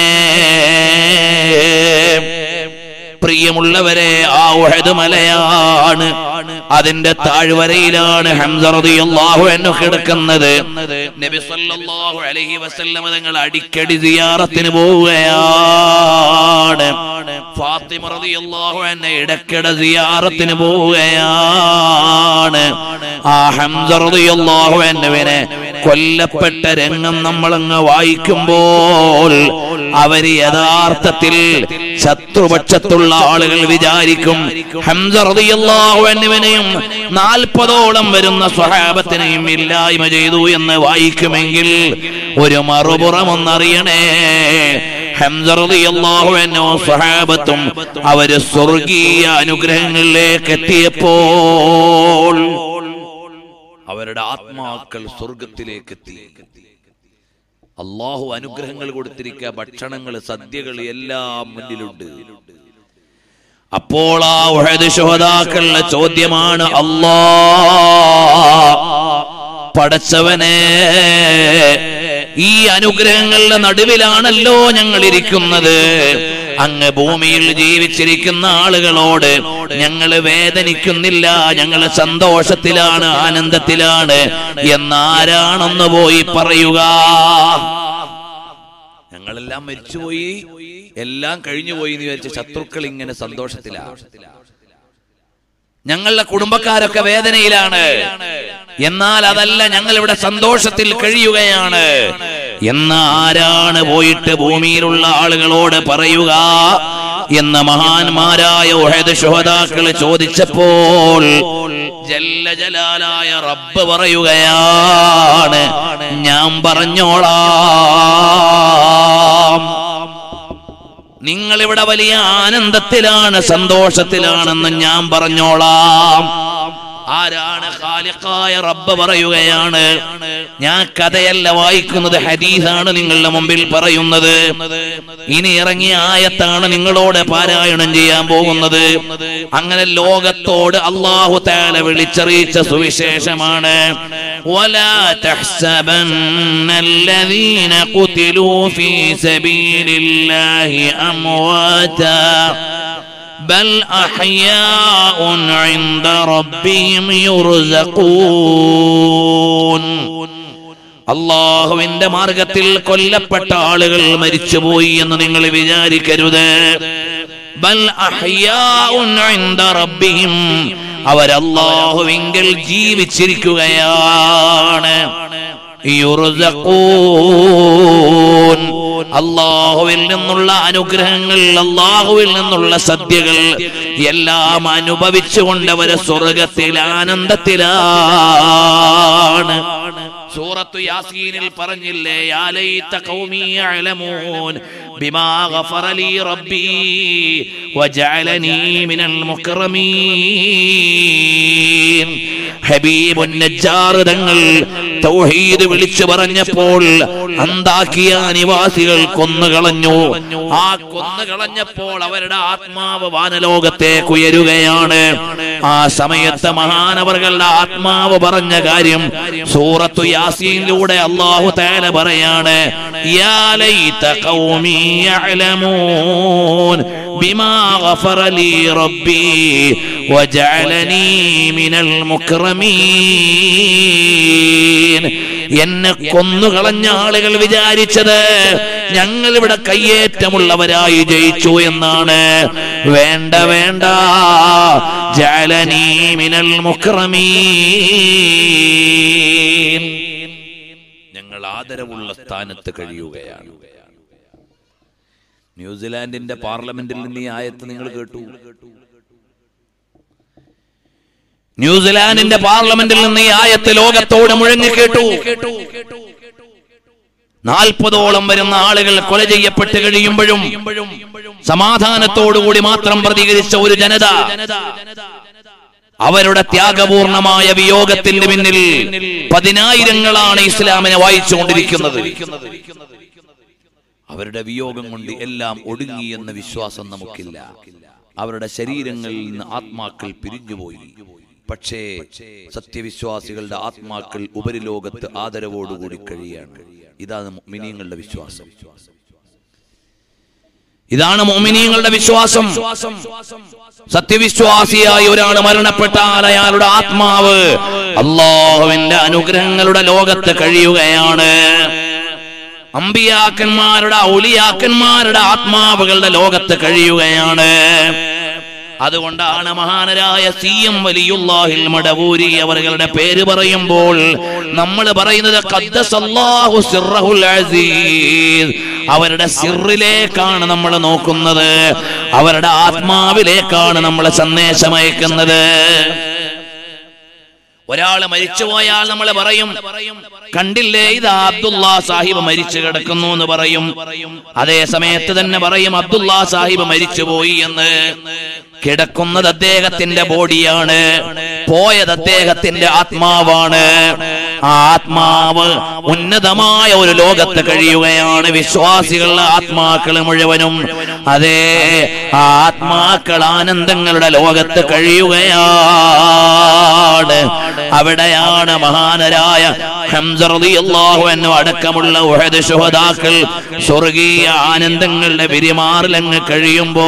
Speaker 1: പ്രിയമുള്ളവരെ ആ ഉഹദ് മലയാണ് അതിന്റെ താഴ്വരയിലാണ് ഹംസ റളിയല്ലാഹു അൻഹു കിടക്കുന്നത് നബി സല്ലല്ലാഹു അലൈഹി വസല്ലം തങ്ങൾ അടിക്കടി സിയാറത്തിന് പോവുകയാണ് ഫാത്തിമ റളിയല്ലാഹു അൻഹ ഇടയ്ക്കിടെ സിയാറത്തിന് പോവുകയാണ് ആ ഹംസ റളിയല്ലാഹു അൻഹുവിനെ കൊല്ലപ്പെട്ട രംഗം നമ്മളങ്ങ് വായിക്കുമ്പോൾ അവര് യഥാർത്ഥത്തിൽ ശത്രുപക്ഷത്തുള്ള ആളുകൾ വിചാരിക്കും ഹംസ റളിയല്ലാഹു അൻഹുവിനെയും നാൽപ്പതോളം വരുന്ന സ്വഹാബത്തിനെയും ഇല്ലായ്മ ചെയ്തു എന്ന് വായിക്കുമെങ്കിൽ ഒരു മറുപുറം ഒന്നറിയണേ ഹംസ റളിയല്ലാഹു അൻഹു സ്വഹാബത്തും അവര് സ്വർഗീയ അനുഗ്രഹങ്ങളിലേക്ക് എത്തിയപ്പോൾ അവരുടെ ആത്മാക്കൾ സ്വർഗത്തിലേക്ക് എത്തി അള്ളാഹു അനുഗ്രഹങ്ങൾ കൊടുത്തിരിക്കുക ഭക്ഷണങ്ങൾ സദ്യകൾ എല്ലാം മുന്നിലുണ്ട് അപ്പോൾ ആ ഉഹദ് ശോതാക്കളുടെ ചോദ്യമാണ് അല്ലാ പടച്ചവനെ ഈ അനുഗ്രഹങ്ങളുടെ നടുവിലാണല്ലോ ഞങ്ങൾ ഇരിക്കുന്നത് അങ്ങ് ഭൂമിയിൽ ജീവിച്ചിരിക്കുന്ന ആളുകളോട് ഞങ്ങൾ വേദനിക്കുന്നില്ല ഞങ്ങൾ സന്തോഷത്തിലാണ് ആനന്ദത്തിലാണ് എന്നാരാണെന്ന് പോയി പറയുക ഞങ്ങളെല്ലാം മരിച്ചുപോയി എല്ലാം കഴിഞ്ഞുപോയി എന്ന് വിചാരിച്ച ശത്രുക്കൾ ഇങ്ങനെ സന്തോഷത്തിലാണ് ഞങ്ങളുടെ കുടുംബക്കാരൊക്കെ വേദനയിലാണ് എന്നാൽ അതല്ല ഞങ്ങൾ ഇവിടെ സന്തോഷത്തിൽ കഴിയുകയാണ് എന്ന് ആരാണ് പോയിട്ട് ഭൂമിയിലുള്ള ആളുകളോട് പറയുക എന്ന് മഹാന്മാരായ ഉഹദ് ശുഹദാക്കൾ ചോദിച്ചപ്പോൾ ജല്ല ജലാലായ റബ്ബ് പറയുകയാണ് ഞാൻ പറഞ്ഞോളാം നിങ്ങൾ ഇവിടെ വലിയ ആനന്ദത്തിലാണ് സന്തോഷത്തിലാണെന്ന് ഞാൻ പറഞ്ഞോളാം ആരാണ് ഖാലിഖായ റബ്ബ് പറയുകയാണ് ഞാൻ കഥയല്ല വായിക്കുന്നത് ഹദീസാണ് നിങ്ങളുടെ മുമ്പിൽ പറയുന്നത് ഇനി ഇറങ്ങിയ ആയത്താണ് നിങ്ങളോട് പാരായണം ചെയ്യാൻ പോകുന്നത് അങ്ങനെ ലോകത്തോട് അള്ളാഹു താല വിളിച്ചറിയിച്ച സുവിശേഷമാണ് ولا تحسبن الذين قتلوا في سبيل الله أمواتا بل أحياء عند ربهم يرزقون അള്ളാഹുവിന്റെ മാർഗത്തിൽ കൊല്ലപ്പെട്ട ആളുകൾ മരിച്ചുപോയി എന്ന് നിങ്ങൾ വിചാരിക്കരുത് ബൽ അഹ്യാഉൻ ഇൻദ റബ്ബിഹിം അവരല്ലാഹുവിങ്കൽ ജീവിച്ചിരിക്കുകയാണ് യുർസഖൂൻ അള്ളാഹുവിൽ നിന്നുള്ള അനുഗ്രഹങ്ങൾ അള്ളാഹുവിൽ നിന്നുള്ള സദ്യകൾ എല്ലാം അനുഭവിച്ചുകൊണ്ട് അവര് സ്വർഗത്തിൽ ആനന്ദത്തിലാണ് സൂറത്തു യാസീനിൽ പറഞ്ഞില്ലേ യാ ലൈത ഖൗമി യഅലമൂൻ ബിമാ ഗഫറ ലീ റബ്ബി വജഅലനീ മിനൽ മുക്രമീൻ ഹബീബുൻ നജ്ജാർ തങ്ങൾ തൗഹീദ് വിളിച്ചു പറഞ്ഞപ്പോൾ അന്താക്കിയ നിവാസികൾ കൊന്നുകളഞ്ഞു ആ കൊന്നുകളഞ്ഞപ്പോൾ അവരുടെ ആത്മാവ് വാനലോകത്തേക്ക് ഉയരുകയാണ് ആ സമയത്ത് മഹാനവറുകളുടെ ആത്മാവ് പറഞ്ഞ കാര്യം സൂറത്തു യാസീനിലൂടെ അള്ളാഹു തആല പറയാണ് യാ ലൈത ഖൗമി യഅലമൂൻ ബിമാ ഗഫറ ലീ റബ്ബി വജഅലനീ മിനൽ മുക്രമീൻ എന്നെ കൊന്നുകളഞ്ഞ ആളുകൾ വിചാരിച്ചത് ഞങ്ങൾ ഇവിടെ കയ്യേറ്റമുള്ളവരായി ജയിച്ചു എന്നാണ് വേണ്ട വേണ്ട ജഅലനീ മിനൽ മുക്രമീൻ ഞങ്ങൾ ആദരവുള്ള സ്ഥാനത്ത് കഴിയുകയാണ് ന്യൂസിലാൻഡിന്റെ പാർലമെന്റിൽ നിന്ന് ഈ ആയത്ത് നിങ്ങൾ കേട്ടു ന്യൂസിലാൻഡിന്റെ പാർലമെന്റിൽ നിന്ന് ഈ ആയത്ത് ലോകത്തോട് മുഴങ്ങി കേട്ടു നാൽപ്പതോളം വരുന്ന ആളുകൾ കൊല ചെയ്യപ്പെട്ട് കഴിയുമ്പോഴും സമാധാനത്തോടുകൂടി മാത്രം പ്രതികരിച്ച ഒരു ജനത അവരുടെ ത്യാഗപൂർണമായ വിയോഗത്തിന്റെ പിന്നിൽ പതിനായിരങ്ങളാണ് ഇസ്ലാമിനെ വായിച്ചുകൊണ്ടിരിക്കുന്നത് അവരുടെ വിയോഗം കൊണ്ട് എല്ലാം ഒടുങ്ങി എന്ന വിശ്വാസം നമുക്കില്ല അവരുടെ ശരീരങ്ങളിൽ നിന്ന് ആത്മാക്കൾ പിരിഞ്ഞുപോയി പക്ഷേ സത്യവിശ്വാസികളുടെ ആത്മാക്കൾ ഉപരിലോകത്ത് ആദരവോടുകൂടി കഴിയാണ് ഇതാണ് മിനിയങ്ങളുടെ വിശ്വാസം ഇതാണ് മോമിനിയങ്ങളുടെ വിശ്വാസം സത്യവിശ്വാസിയായി ഒരാൾ മരണപ്പെട്ടാൽ അയാളുടെ ആത്മാവ് അള്ളാഹുവിന്റെ അനുഗ്രഹങ്ങളുടെ ലോകത്ത് കഴിയുകയാണ് അമ്പിയാക്കന്മാരുടെ ഔലിയാക്കന്മാരുടെ ആത്മാവുകളുടെ ലോകത്ത് കഴിയുകയാണ് അതുകൊണ്ടാണ് മഹാനരായ സി എം വലിയുല്ലാഹിൽ മടവൂരി അവരുടെ പേര് പറയുമ്പോൾ നമ്മൾ പറയുന്നത് ഖദ്ദസല്ലാഹു സിർറഹുൽ അസീസ് അവരുടെ സിറിലേക്കാണ് നമ്മൾ നോക്കുന്നത് അവരുടെ ആത്മാവിലേക്കാണ് നമ്മൾ സന്ദേശം അയക്കുന്നത് ഒരാള് മരിച്ചുപോയാൽ നമ്മൾ പറയും കണ്ടില്ലേ ഇത് അബ്ദുള്ള സാഹിബ് മരിച്ചു കിടക്കുന്നു എന്ന് പറയും അതേ സമയത്ത് തന്നെ പറയും അബ്ദുള്ള സാഹിബ് മരിച്ചുപോയി എന്ന് കിടക്കുന്നത് അദ്ദേഹത്തിന്റെ ബോഡിയാണ് പോയത് അദ്ദേഹത്തിന്റെ ആത്മാവാണ് ആ ആത്മാവ് ഉന്നതമായ ഒരു ലോകത്ത് കഴിയുകയാണ് വിശ്വാസികളുടെ ആത്മാക്കൾ മുഴുവനും അതേ ആ ആത്മാക്കൾ ആനന്ദങ്ങളുടെ ലോകത്ത് കഴിയുകയാണ് അവിടെയാണ് മഹാനരായ ഹംസ റളിയല്ലാഹു അൻഹു അടക്കമുള്ള ഉഹദ് ശുഹദാക്കൾ സ്വർഗീയ ആനന്ദങ്ങളുടെ പെരുമാറിലങ്ങ് കഴിയുമ്പോ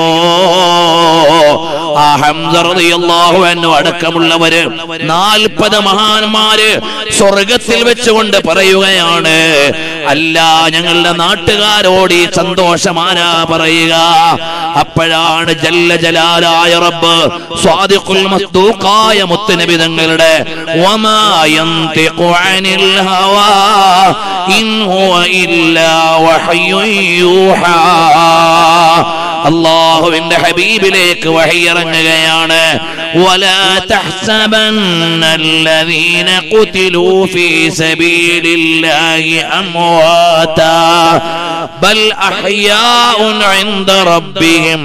Speaker 1: ആ ഹംസ റളിയല്ലാഹു അൻഹു അടക്കമുള്ളവര് നാൽപ്പത് മഹാന്മാര് സ്വർഗത്തിൽ വെച്ചുകൊണ്ട് പറയുകയാണ് അല്ല ഞങ്ങളുടെ നാട്ടുകാരോട് ഈ സന്തോഷമാനാ പറയുക അപ്പോഴാണ് ജല്ല ജലാലായ റബ്ബ് സ്വാദിഖുൽ മസ്ദൂഖായ മുത്തുനബി തങ്ങളുടെ വമാ യന്തിഖു അനിൽ ഹവാ ഇൻ ഹുവ ഇല്ലാ വഹയ്യുൻ യൂഹാ അള്ളാഹുവിന്റെ ഹബീബിലേക്ക് വഹിയിറങ്ങുകയാണ് ولا تحسبن الذين قتلوا في سبيل الله أمواتا بل أحياء عند ربهم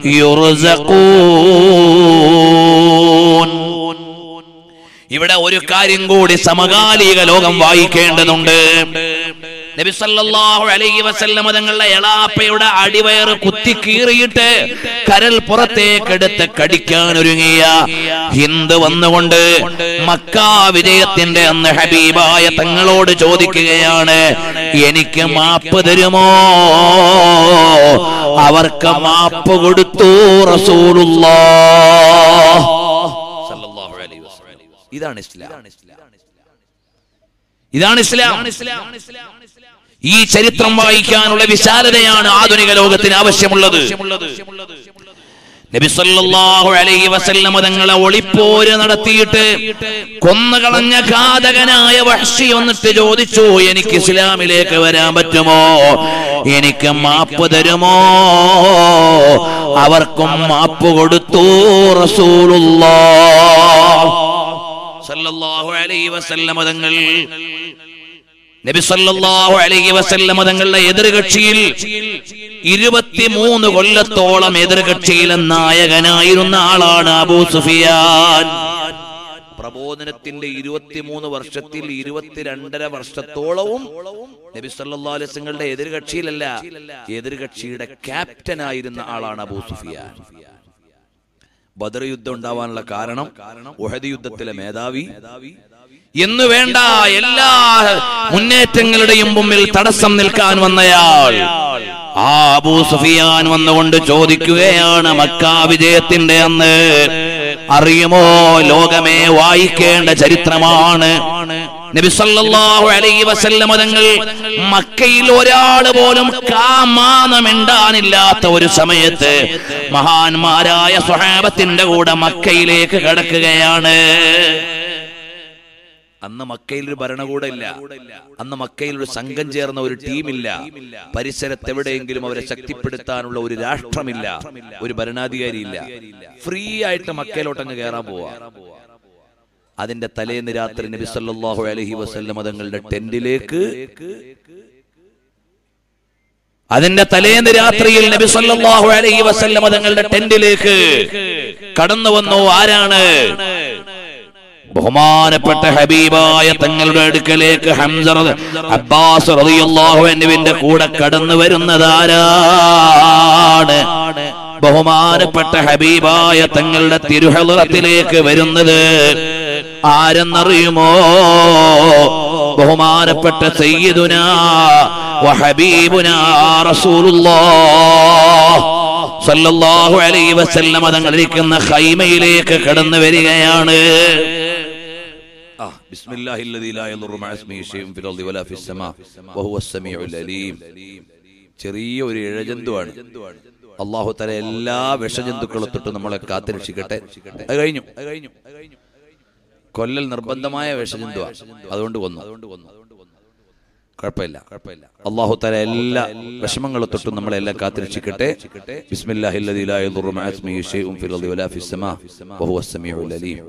Speaker 1: يرزقون ഇവിടെ ഒരു കാര്യം കൂടി സമകാലിക ലോകം വായിക്കേണ്ടതുണ്ട് നബി സല്ലല്ലാഹു അലൈഹി വസല്ലമ തങ്ങളുടെ എളാപ്പയുടെ അടിവയറ് കുത്തി കീറിയിട്ട് കരൽ പുറത്തേക്കെടുത്ത് കടിക്കാൻ ഒരുങ്ങിയ ഹിന്ദ് വന്നുകൊണ്ട് മക്കാ വിജയത്തിന്റെ അന്ന് ഹബീബായ തങ്ങളോട് ചോദിക്കുകയാണ് എനിക്ക് മാപ്പ് തരുമോ അവർക്ക് മാപ്പ് കൊടുത്തു റസൂലുള്ളാഹ് സല്ലല്ലാഹു അലൈഹി വസല്ലം ഇതാണ് ഇസ്ലാം ഇതാണ് ഇസ്ലാം ഈ ചരിത്രം വായിക്കാനുള്ള വിശാലതയാണ് ആധുനിക ലോകത്തിന് ആവശ്യമുള്ളത് നബി സല്ലല്ലാഹു അലൈഹി വസല്ലം തങ്ങളെ ഒളിപ്പോര് നടത്തിയിട്ട് കൊന്നുകളഞ്ഞ ഘാതകനായ വഹ്ഷി വന്നിട്ട് ചോദിച്ചു എനിക്ക് ഇസ്ലാമിലേക്ക് വരാൻ പറ്റുമോ എനിക്ക് മാപ്പ് തരുമോ അവർക്കും മാപ്പ് കൊടുത്തു റസൂലുള്ളാഹ് സല്ലല്ലാഹു അലൈഹി വസല്ലം തങ്ങൾ നബി സല്ലല്ലാഹു അലൈഹി വസല്ലം തങ്ങളുടെ എതിർകക്ഷിയിൽ ഇരുപത്തിമൂന്ന് കൊല്ലത്തോളം എതിർകക്ഷിയിലെ നായകനായിരുന്ന ആളാണ് അബൂ സുഫിയാൻ പ്രബോധനത്തിന്റെ ഇരുപത്തിമൂന്ന് വർഷത്തിൽ ഇരുപത്തിരണ്ടര വർഷത്തോളവും നബി സല്ലല്ലാഹു അലൈഹി വസല്ലങ്ങളുടെ എതിർകക്ഷിയിലല്ല എതിർകക്ഷിയുടെ ക്യാപ്റ്റൻ ആയിരുന്ന ആളാണ് അബൂ സുഫിയാൻ ബദർ യുദ്ധം ഉണ്ടാവാനുള്ള കാരണം ഉഹദ് യുദ്ധത്തിലെ മേധാവി എന്ന് വേണ്ട എല്ലാ മുന്നേറ്റങ്ങളുടെയും മുമ്പിൽ തടസ്സം നിൽക്കാൻ വന്നയാൾ ആ അബൂ സുഫിയാൻ വന്നുകൊണ്ട് ചോദിക്കുകയാണ് മക്കാ വിജയത്തിന്റെ അന്ന് അറിയുമോ ലോകമേ വായിക്കേണ്ട ചരിത്രമാണ് നബി സല്ലല്ലാഹു അലൈഹി വസല്ലം തങ്ങൾ മക്കയിൽ ഒരാൾ പോലും കാമാനമിണ്ടാനില്ലാത്ത ഒരു സമയത്ത് മഹാന്മാരായ സ്വഹാബത്തിന്റെ കൂടെ മക്കയിലേക്ക് കടക്കുകയാണ് അന്ന് മക്കയിൽ ഒരു ഭരണകൂടം ഇല്ല അന്ന് മക്കയിൽ ഒരു സംഘം ചേർന്ന ഒരു ടീമില്ല പരിസരത്ത് എവിടെയെങ്കിലും അവരെ ശക്തിപ്പെടുത്താനുള്ള ഒരു രാഷ്ട്രമില്ല ഒരു ഭരണാധികാരി ഇല്ല ഫ്രീ ആയിട്ട് മക്കയിലോട്ടങ്ങ് കയറാൻ പോവാ അതിന്റെ തലേന്ന് രാത്രി നബി സല്ലല്ലാഹു അലൈഹി വസല്ലം തങ്ങളുടെ ടെന്റിലേക്ക് അതിന്റെ തലേന്ന് രാത്രിയിൽ നബി സല്ലല്ലാഹു അലൈഹി വസല്ലം തങ്ങളുടെ ടെന്റിലേക്ക് കടന്നു വന്നു ആരാണ് ബഹുമാനപ്പെട്ട ഹബീബായ തങ്ങളുടെ അടുക്കലേക്ക് ഹംസ റളി- അബ്ബാസ് റളിയല്ലാഹു അൻഹുവിന്റെ കൂടെ കടന്നു വരുന്നതാരാണ് ബഹുമാനപ്പെട്ട ഹബീബായ തങ്ങളുടെ തിരുഹളത്തിലേക്ക് വരുന്നത് ആരെന്നറിയുമോ ബഹുമാനപ്പെട്ട സയ്യിദുനാ വഹബീബുനാ റസൂലുള്ളാഹ് സല്ലല്ലാഹു അലൈഹി വസല്ലം തങ്ങൾ ഇരിക്കുന്ന ഖൈമയിലേക്ക് കടന്നു വരികയാണ് ആ, ബിസ്മില്ലാഹില്ലദീ ലാ യദുറു മഅ ഇസ്മിഹി ശൈഉൻ ഫിൽ അർളി വലാ ഫിസ് സമാ വഹുവ സമീഉൽ അലീം ചെറിയ ഒരു ഇഴജന്തുവാണ് അള്ളാഹു തല എല്ലാ വിഷജന്തുക്കളെ തൊട്ട് നമ്മളെ കാത്തുരക്ഷിക്കട്ടെ അത് കഴിഞ്ഞു അത് കഴിഞ്ഞു കൊല്ലൽ നിർബന്ധമായ വിഷജന്തുവാ അതുകൊണ്ട് കൊന്നു കുഴപ്പമില്ല കുഴപ്പമില്ല അള്ളാഹു തല എല്ലാ വിഷമങ്ങളെ തൊട്ടും നമ്മളെല്ലാം കാത്തുരക്ഷിക്കട്ടെ ബിസ്മില്ലാഹില്ലദീ ലാ യദുറു മഅ ഇസ്മിഹി ശൈഉൻ ഫിൽ അർളി വലാ ഫിസ് സമാ വഹുവ സമീഉൽ അലീം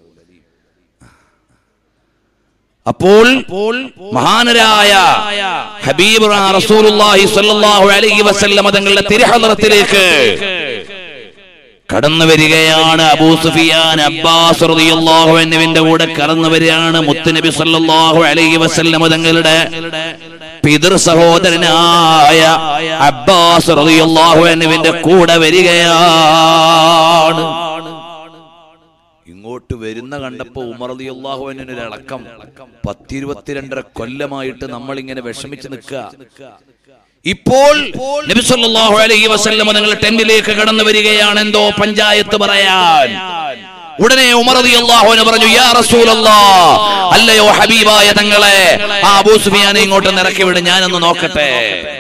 Speaker 1: അപ്പോൾ മഹാനരായ ഹബീബ് റസൂലുള്ളാഹി സ്വല്ലല്ലാഹു അലൈഹി വസല്ലം തങ്ങളുടെ തിരുഹളത്തിലേക്ക് കടന്നു വരികയാണ് അബൂ സുഫിയാൻ അബ്ബാസ് റളിയല്ലാഹു അൻഹുവിന്റെ കൂടെ കടന്നു വരികയാണ് മുത്തുനബി സല്ലല്ലാഹു അലൈഹി വസല്ലം തങ്ങളുടെ പിതൃ സഹോദരനായ അബ്ബാസ് റളിയല്ലാഹു അൻഹുവിന്റെ കൂടെ വരികയാണ് ഇങ്ങോട്ട് ഇങ്ങോട്ട് വരുന്ന കണ്ടപ്പോ ഉമർ അലി അള്ളാഹുവിനൊരു അടക്കം പത്തിരുപത്തിരണ്ടര കൊല്ലമായിട്ട് നമ്മൾ ഇങ്ങനെ വിഷമിച്ച് നിൽക്കുക ഇപ്പോൾ നബി സല്ലല്ലാഹു അലൈഹി വസല്ലം നിങ്ങൾ ടെന്റിലേക്ക് കടന്നു വരികയാണ് എന്തോ പഞ്ചായത്ത് പറയാൻ ഉടനെ ഉമർ റളിയല്ലാഹു അൻഹു പറഞ്ഞു യാ റസൂലല്ലാഹ് അല്ലയോ ഹബീബായ തങ്ങളെ ആ അബൂ സുഫിയാനെ ഇങ്ങോട്ട് ഇറക്കി വിട് ഞാനൊന്ന് നോക്കട്ടെ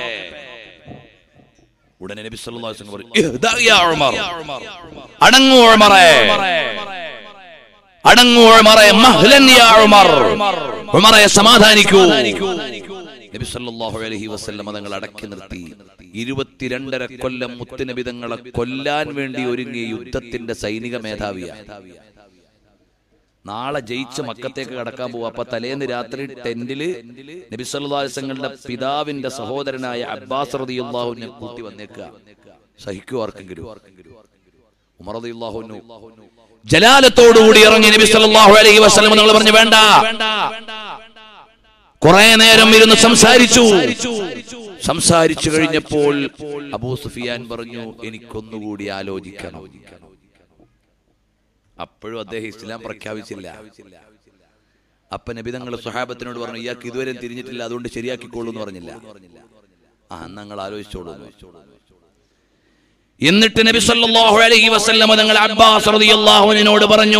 Speaker 1: ഉടനെ നബി സല്ലല്ലാഹു അലൈഹി വസല്ലം പറഞ്ഞു "ഇഹ്ദാ യാ ഉമർ അടങ്ങൂ ഉമറേ അടങ്ങൂ ഉമറേ മഹ്ലൻ യാ ഉമർ ഉമറേ സമാധാനിക്കൂ നബി സല്ലല്ലാഹു അലൈഹി വസല്ലം തങ്ങൾ അടക്കി നിർത്തി ഇരുപത്തിരണ്ടര കൊല്ലം മുത്തുനബി തങ്ങളെ കൊല്ലാൻ വേണ്ടി ഒരുങ്ങിയ യുദ്ധത്തിന്റെ സൈനിക മേധാവിയാണ് നാളെ ജയിച്ച് മക്കത്തേക്ക് കടക്കാൻ പോവും അപ്പൊ തലേന്ന് രാത്രി ടെന്റില് നബി സല്ലല്ലാഹു അലൈഹി വസല്ലങ്ങളുടെ പിതാവിന്റെ സഹോദരനായ അബ്ബാസ് റളിയല്ലാഹുവിനെ കൂട്ടി വന്നേക്കുക സഹിക്കൂ ആർക്കെങ്കിലും ഉമർ റളിയല്ലാഹുവിനു ജലാലത്തോടുകൂടി ഇറങ്ങി നബി സല്ലല്ലാഹു അലൈഹി വസല്ലം നിങ്ങൾ പറഞ്ഞു വേണ്ട കുറെ നേരം ഇരുന്ന് സംസാരിച്ചു സംസാരിച്ചു കഴിഞ്ഞപ്പോൾ അബൂ സുഫിയാൻ പറഞ്ഞു എനിക്കൊന്നുകൂടി ആലോചിക്കണം അപ്പോഴും അദ്ദേഹം ഇസ്ലാം പ്രഖ്യാപിച്ചില്ല അപ്പൊ നബി തങ്ങൾ സുഹാബത്തിനോട് പറഞ്ഞു ഇയാൾക്ക് ഇതുവരെ തിരിഞ്ഞിട്ടില്ല അതുകൊണ്ട് ശരിയാക്കിക്കോളൂ എന്ന് പറഞ്ഞില്ല ആ ഞങ്ങൾ ആലോചിച്ചോളൂ എന്ന് പറഞ്ഞു. എന്നിട്ട് നബി സല്ലല്ലാഹു അലൈഹി വസല്ലം തങ്ങൾ അബ്ബാസ് റളിയല്ലാഹു അൻഹുവിനോട് പറഞ്ഞു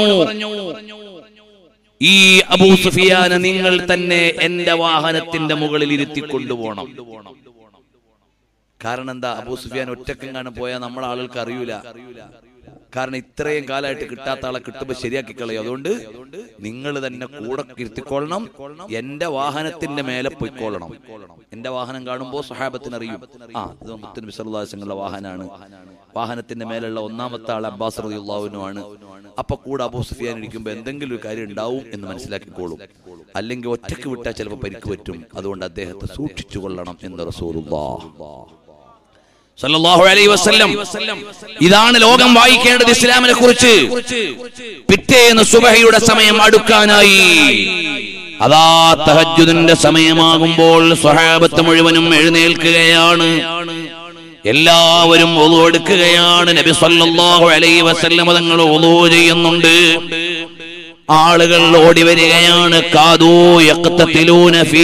Speaker 1: ഈ അബൂ സുഫിയാനെ നിങ്ങൾ തന്നെ എന്റെ വാഹനത്തിന്റെ മുകളിൽ ഇരുത്തി കൊണ്ടുപോകണം കാരണം എന്താ അബൂ സുഫിയാൻ ഒറ്റക്കെങ്ങാനും പോയാൽ നമ്മളെ ആളുകൾക്ക് അറിയൂല കാരണം ഇത്രയും കാലമായിട്ട് കിട്ടാത്ത ആളെ കിട്ടുമ്പോ ശരിയാക്കി കളയും അതുകൊണ്ട് നിങ്ങൾ തന്നെ കൂടെ ഇരുത്തിക്കൊള്ളണം എന്റെ വാഹനത്തിന്റെ മേലെ പൊയ്ക്കൊള്ളണം എന്റെ വാഹനം കാണുമ്പോൾ സഹാബത്തിന് അറിയും ആ ഇത് മുത്തനബി സല്ലാസങ്ങളുടെ വാഹനമാണ് വാഹനത്തിന്റെ മേലുള്ള ഒന്നാമത്തെ ആൾ അബ്ബാസ് റളിയല്ലാഹുവിനുമാണ് അപ്പൊ കൂടെ അബൂ സുഫിയാൻ ഇരിക്കുമ്പോ എന്തെങ്കിലും ഒരു കാര്യം ഉണ്ടാവും എന്ന് മനസ്സിലാക്കിക്കോളും അല്ലെങ്കിൽ ഒറ്റക്ക് വിട്ടാൽ ചിലപ്പോൾ പരിക്ക് പറ്റും അതുകൊണ്ട് അദ്ദേഹത്തെ സൂക്ഷിച്ചു കൊള്ളണം എന്ന് റസൂലുള്ളാഹ് സല്ലല്ലാഹു അലൈഹി വസല്ലം ഇതാണ് ലോകം വായിക്കേണ്ടത് ഇസ്ലാമിനെ കുറിച്ച് പിറ്റേന്ന് സുബഹയുടെ സമയം അടുക്കാനായി അതാ തഹജ്ജുദിന്റെ സമയമാകുമ്പോൾ സ്വഹാബത്ത് മുഴുവനും എഴുന്നേൽക്കുകയാണ് എല്ലാവരും ഒതു എടുക്കുകയാണ് നബി സല്ലല്ലാഹു അലൈഹി വസല്ലം തങ്ങൾ ഒതു ചെയ്യുന്നുണ്ട് ആളുകൾ ഓടി വരികയാണ് കാതൂ യഖ്തതിലൂന ഫീ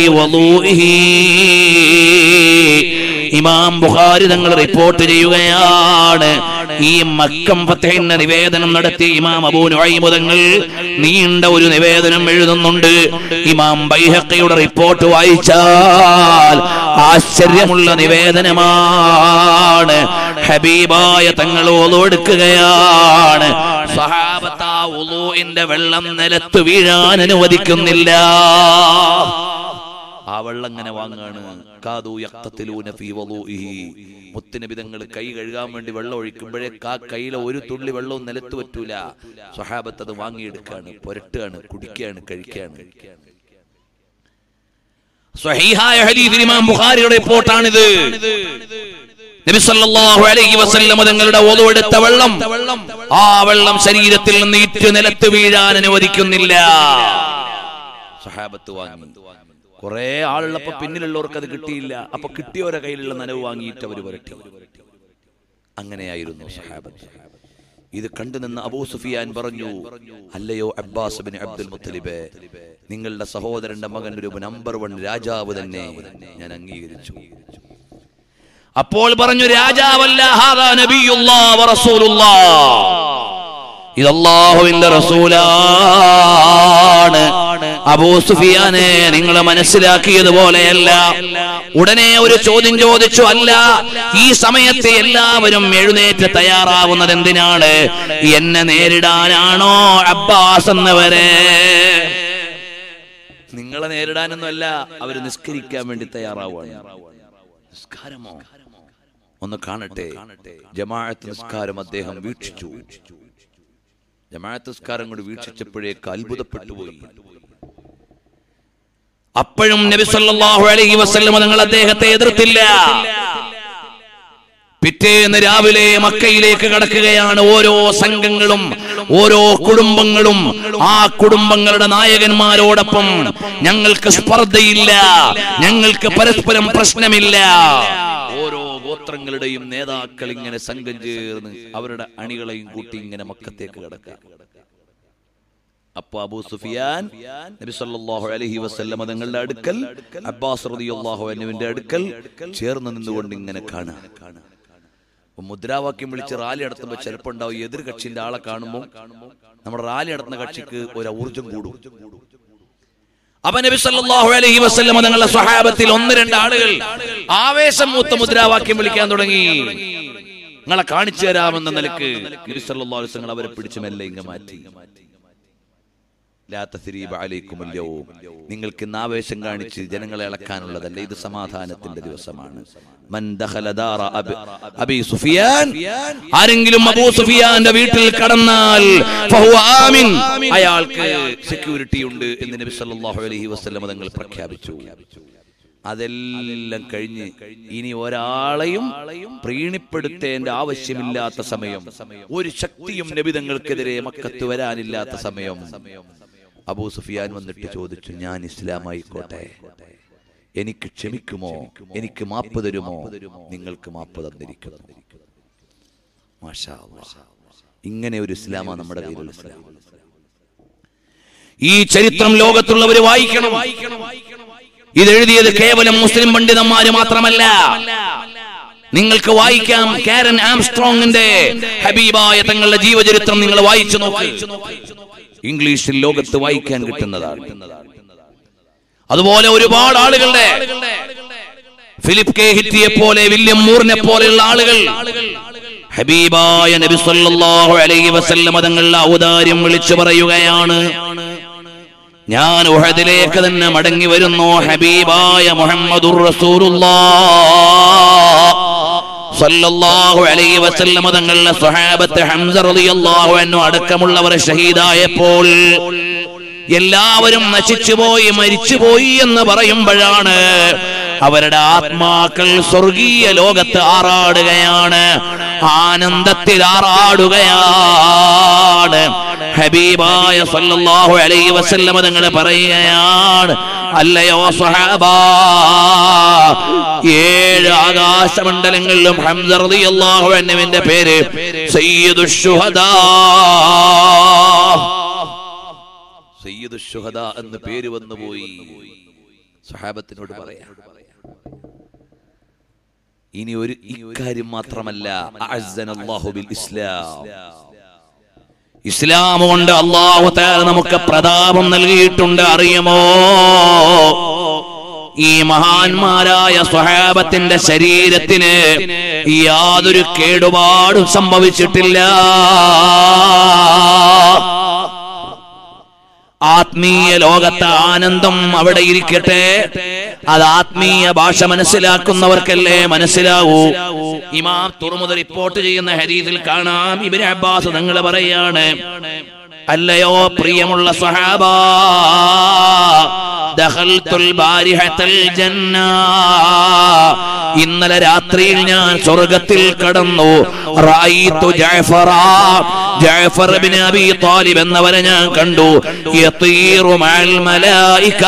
Speaker 1: വളൂഇഹി ഇമാം ബുഖാരി തങ്ങൾ റിപ്പോർട്ട് ചെയ്യുകയാണ് ഈ മക്കം ഫത്തേന്റെ നിവേദനം നടത്തി ഇമാം അബൂ നുഐമു തങ്ങൾ നീണ്ട ഒരു നിവേദനം എഴുതുന്നുണ്ട് ഇമാം ബൈഹഖിയുടെ റിപ്പോർട്ട് വായിച്ചാൽ ആശ്ചര്യമുള്ള നിവേദനമാണ് ഹബീബായ തങ്ങൾ ഓലോടുക്കുകയാണ് സഹാബത്ത ഉലൂഇന്റെ വെള്ളം നിലത്ത് വീഴാൻ അനുവദിക്കുന്നില്ല ആ വെള്ളം ഇങ്ങനെ വാങ്ങാണ് കാതു യക്തത്തിലൂന ഫീ വളൂഇഹി മുത്തുനബിതങ്ങൾ കൈ കഴുകാൻ വേണ്ടി വെള്ളം ഒഴിക്കുമ്പോഴേ ആ കയ്യിലെ ഒരു തുള്ളി വെള്ളവും നിലത്ത് പറ്റൂല സ്വഹാബത്ത് അത് വാങ്ങിയെടുക്കാണ് പുരട്ടുകയാണ് കുടിക്കുകയാണ് കഴിക്കുകയാണ് സ്വഹീഹായ ഹദീസിൽ ഇമാം ബുഖാരിയുടെ റിപ്പോർട്ടാണിത് നബി സല്ലല്ലാഹു അലൈഹി വസല്ലം തങ്ങളുടെ ഒതുവെടുത്ത വെള്ളം ആ വെള്ളം ശരീരത്തിൽ നിന്ന് ഇറ്റ് നിലത്ത് വീഴാൻ അനുവദിക്കുന്നില്ല സഹാബത്ത് വാങ്ങി കുറെ ആളുള്ളപ്പോ പിന്നിലുള്ളവർക്ക് അത് കിട്ടിയില്ല അപ്പൊ കിട്ടിയവരെ കയ്യിലുള്ള നനവ് വാങ്ങിയിട്ട് അവർ പുരട്ടി അങ്ങനെയായിരുന്നു സഹാബത്ത് ഇത് കണ്ടു നിന്ന് അബൂ സുഫിയാൻ പറഞ്ഞു അല്ലയോ അബ്ബാസ് ബിൻ അബ്ദുൽ മുത്തലിബ് നിങ്ങളുടെ സഹോദരന്റെ മകൻ ഒരു നമ്പർ വൺ രാജാവ് തന്നെ ഞാൻ അംഗീകരിച്ചു അപ്പോൾ പറഞ്ഞു രാജാവല്ല ഹാദാ നബിയുല്ലാഹ് വ റസൂലുള്ളാഹ് ഇത് അള്ളാഹുവിന്റെ റസൂലാണ് അബൂ സുഫിയാനെ നിങ്ങൾ മനസ്സിലാക്കിയതുപോലെയല്ല ഉടനെ ഒരു ചോദ്യം ചോദിച്ചു അല്ല ഈ സമയത്ത് എല്ലാവരും എഴുന്നേറ്റ് തയ്യാറാവുന്നത് എന്തിനാണ് എന്നെ നേരിടാനാണോ അബ്ബാസ് എന്നവരെ നിങ്ങളെ നേരിടാനൊന്നുമല്ല അവര് നിസ്കരിക്കാൻ വേണ്ടി തയ്യാറാവുകയാണ് നിസ്കാരമോ ഒന്ന് കാണട്ടെ ജമാഅത്ത് നിസ്കാരം അദ്ദേഹം വീക്ഷിച്ചു ജമാഅത്ത് നിസ്കാരം കൊണ്ട് വീക്ഷിച്ചപ്പോഴേക്ക് അത്ഭുതപ്പെട്ടു പോയി അപ്പോഴും നബി സല്ലല്ലാഹു അലൈഹി വസല്ലം നിങ്ങൾ അദ്ദേഹത്തെ എതിർത്തില്ല പിറ്റേന്ന് രാവിലെ മക്കയിലേക്ക് കടക്കുകയാണ് ഓരോ സംഘങ്ങളും ഓരോ കുടുംബങ്ങളും ആ കുടുംബങ്ങളുടെ നായകന്മാരോടൊപ്പം ഞങ്ങൾക്ക് സ്പർദ്ധയില്ല ഞങ്ങൾക്ക് പരസ്പരം പ്രശ്നമില്ല ഓരോ ഗോത്രങ്ങളുടെയും നേതാക്കൾ ഇങ്ങനെ സംഘം ചേർന്ന് അവരുടെ അണികളെയും കൂട്ടി ഇങ്ങനെ മക്കത്തേക്ക് കടക്കുക അപ്പൊ അബൂ സുഫിയാൻ നബി സല്ലല്ലാഹു അലൈഹി വസല്ലമ തങ്ങളുടെ അടുക്കൽ അബ്ബാസ് റളിയല്ലാഹു അൻഹുവിന്റെ അടുക്കൽ ചേർന്ന് നിന്നുകൊണ്ട് ഇങ്ങനെ കാണുക അപ്പൊ മുദ്രാവാക്യം വിളിച്ച് റാലി നടത്തുമ്പോൾ ചിലപ്പോൾ ഉണ്ടാവും എതിർ കക്ഷിന്റെ ആളെ കാണുമ്പോൾ നമ്മുടെ റാലി നടത്തുന്ന കക്ഷിക്ക് ഒരു ഊർജം കൂടും അപ്പൊ നബി സല്ലല്ലാഹു അലൈഹി വസല്ലമ തങ്ങളുടെ സ്വഹാബത്തിൽ ഒന്ന് രണ്ട് ആളുകൾ ആവേശം മൂത്ത മുദ്രാവാക്യം വിളിക്കാൻ തുടങ്ങി നിങ്ങളെ കാണിച്ചു തരാമെന്ന നിലക്ക് നബി സല്ലല്ലാഹു അലൈഹി വസല്ലം അവരെ പിടിച്ച് മെല്ലെ ഇങ്ങ് മാറ്റി ലാ തസ്രീബ അലൈക്കും അല്യവും നിങ്ങൾക്ക് ഇന്ന് ആവേശം കാണിച്ച് ജനങ്ങളെ ഇളക്കാനുള്ളതല്ല ഇത് സമാധാനത്തിന്റെ ദിവസമാണ് മൻ ദഖല ദാറ അബി- അബി സുഫിയാൻ ആരെങ്കിലും അബൂ സുഫിയാന്റെ വീട്ടിൽ കടന്നാൽ ഫഹുവ ആമിൻ അയാൾക്ക് സെക്യൂരിറ്റി ഉണ്ട് എന്ന് നബി സല്ലല്ലാഹു അലൈഹി വസല്ലം തങ്ങൾ പ്രഖ്യാപിച്ചു അതെല്ലാം കഴിഞ്ഞ് ഇനി ഒരാളെയും പ്രീണിപ്പെടുത്തേണ്ട ആവശ്യമില്ലാത്ത സമയം ഒരു ശക്തിയും നബിതങ്ങൾക്കെതിരെ മക്കത്ത് വരാനില്ലാത്ത സമയം അബൂ സുഫിയാൻ വന്നിട്ട് ചോദിച്ചു ഞാൻ ഇസ്ലാമായിക്കോട്ടെ എനിക്ക് ക്ഷമിക്കുമോ എനിക്ക് മാപ്പ് തരുമോ നിങ്ങൾക്ക് മാപ്പ് തന്നിരിക്കുന്നു മാഷാ അല്ലാഹ്. ഇങ്ങനെ ഒരു ഇസ്ലാമാ നമ്മുടെ കയ്യിലുള്ള ഇസ്ലാം ഈ ചരിത്രം ലോകത്തുള്ളവർ വായിക്കണം ഇതെഴുതിയത് കേവലം മുസ്ലിം പണ്ഡിതന്മാര് മാത്രമല്ല നിങ്ങൾക്ക് വായിക്കാം കാരൻ ആംസ്ട്രോങ്ങിന്റെ ഹബീബായ തങ്ങളുടെ ജീവചരിത്രം നിങ്ങൾ വായിച്ചു നോക്ക് ഇംഗ്ലീഷിൽ ലോകത്ത് വായിക്കാൻ കിട്ടുന്നതാണ് അതുപോലെ ഒരുപാട് ആളുകളുടെ ഫിലിപ്പ് കെ ഹിറ്റിയെ പോലെ വില്യം മൂറിനെ പോലെയുള്ള ആളുകൾ ഹബീബായ നബി സല്ലല്ലാഹു അലൈഹി വസല്ലമ തങ്ങളുടെ ഔദാര്യം വിളിച്ചു പറയുകയാണ് ഞാൻ ഉഹദിലേക്ക് തന്നെ മടങ്ങി വരുന്നു ഹബീബായ മുഹമ്മദുർ റസൂലുള്ളാഹ് സല്ലല്ലാഹു അലൈഹി വസല്ലമ തങ്ങളുടെ സ്വഹാബത്ത് ഹംസ റളിയല്ലാഹു അൻഹു അടക്കമുള്ളവർ ഷഹീദായപ്പോൾ എല്ലാവരും നശിച്ചുപോയി മരിച്ചുപോയി എന്ന് പറയുമ്പോഴാണ് അവരുടെ ആത്മാക്കൾ സ്വർഗീയ ലോകത്ത് ആറാടുകയാണ് ആനന്ദത്തിൽ ആറാടുകയാണ് ഹബീബായ സല്ലല്ലാഹു അലൈഹി വസല്ലമ തങ്ങൾ പറയുകയാണ് അല്ലയോ സ്വഹാബാ ഏഴ് ആകാശമണ്ഡലങ്ങളിലും ഹംസ റളിയല്ലാഹു അൻഹുവിന്റെ പേര് സയ്യിദുശ് ശുഹദാ സയ്യിദു ഷുഹദ എന്ന് പേര് വന്നുപോയി സഹാബത്തിനോട് പറയാം ഇനി ഒരു ഇക്കാര്യം മാത്രമല്ല അഅസ്സനല്ലാഹു ബിൽ ഇസ്ലാം ഇസ്ലാം കൊണ്ട് അള്ളാഹു തആല നമുക്ക് പ്രതാപം നൽകിയിട്ടുണ്ട് അറിയുമോ ഈ മഹാന്മാരായ സ്വഹാബത്തിന്റെ ശരീരത്തിന് യാതൊരു കേടുപാടും സംഭവിച്ചിട്ടില്ല ആത്മീയ ലോകത്തെ ആനന്ദം അവിടെ ഇരിക്കട്ടെ അത് ആത്മീയ ഭാഷ മനസ്സിലാക്കുന്നവർക്കല്ലേ മനസ്സിലാവൂ ഇമാം തുറമുതൽ റിപ്പോർട്ട് ചെയ്യുന്ന ഹരീതിൽ കാണാം ഇബിന് അബ്ബാസ് നിങ്ങൾ പറയാണ് അല്ലയോ പ്രിയമുള്ള സ്വഹാബ ദഖൽതുൽ ബാരിഹത്തൽ ജന്ന ഇന്നലെ രാത്രിയിൽ ഞാൻ സ്വർഗത്തിൽ കടന്നു റായിത്തു ജഅഫറ ജഅഫർ ഇബ്നു അബി താലിബ് എന്നവരെ ഞാൻ കണ്ടു യതീറു മഅൽ മലായിക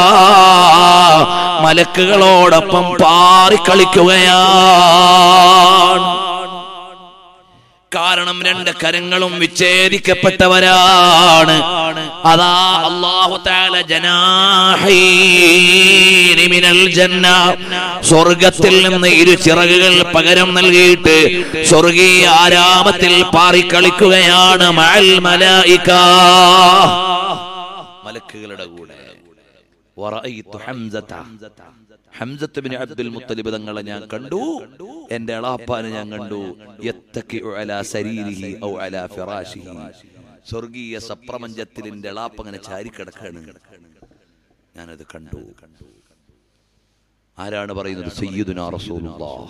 Speaker 1: മലക്കുകളോടൊപ്പം പാറി കളിക്കുകയാണ് കാരണം രണ്ട് കരങ്ങളും വിച്ഛേദിക്കപ്പെട്ടവരാണ് അതാ അല്ലാഹു തആല ജനാഹീനി മിനൽ ജന്ന സ്വർഗത്തിൽ നിന്ന് ഇരു ചിറകുകൾ പകരം നൽകിയിട്ട് സ്വർഗീയ ആരാമത്തിൽ പാറിക്കളിക്കുകയാണ് മഅൽ മലായിക മലക്കുകളുടെ കൂടെ വറഅയ്തു ഹംസത ഹംസത്ത് ബിൻ അബ്ദുൽ മുത്തലിബ് തങ്ങളെ ഞാൻ കണ്ടു എന്റെ എളാപ്പാനെ ഞാൻ കണ്ടു യത്തക്കിഉ അലാ സരീരിഹി ഔ അലാ ഫിറാശിഹി സ്വർഗീയ സപ്രപഞ്ചത്തിൽ എന്റെ എളാപ്പ അങ്ങനെ ചാരിക്കിടക്കാണ് ഞാനത് കണ്ടു ആരാണ് പറയുന്നത് സയ്യിദുനാ റസൂലുള്ളാഹ്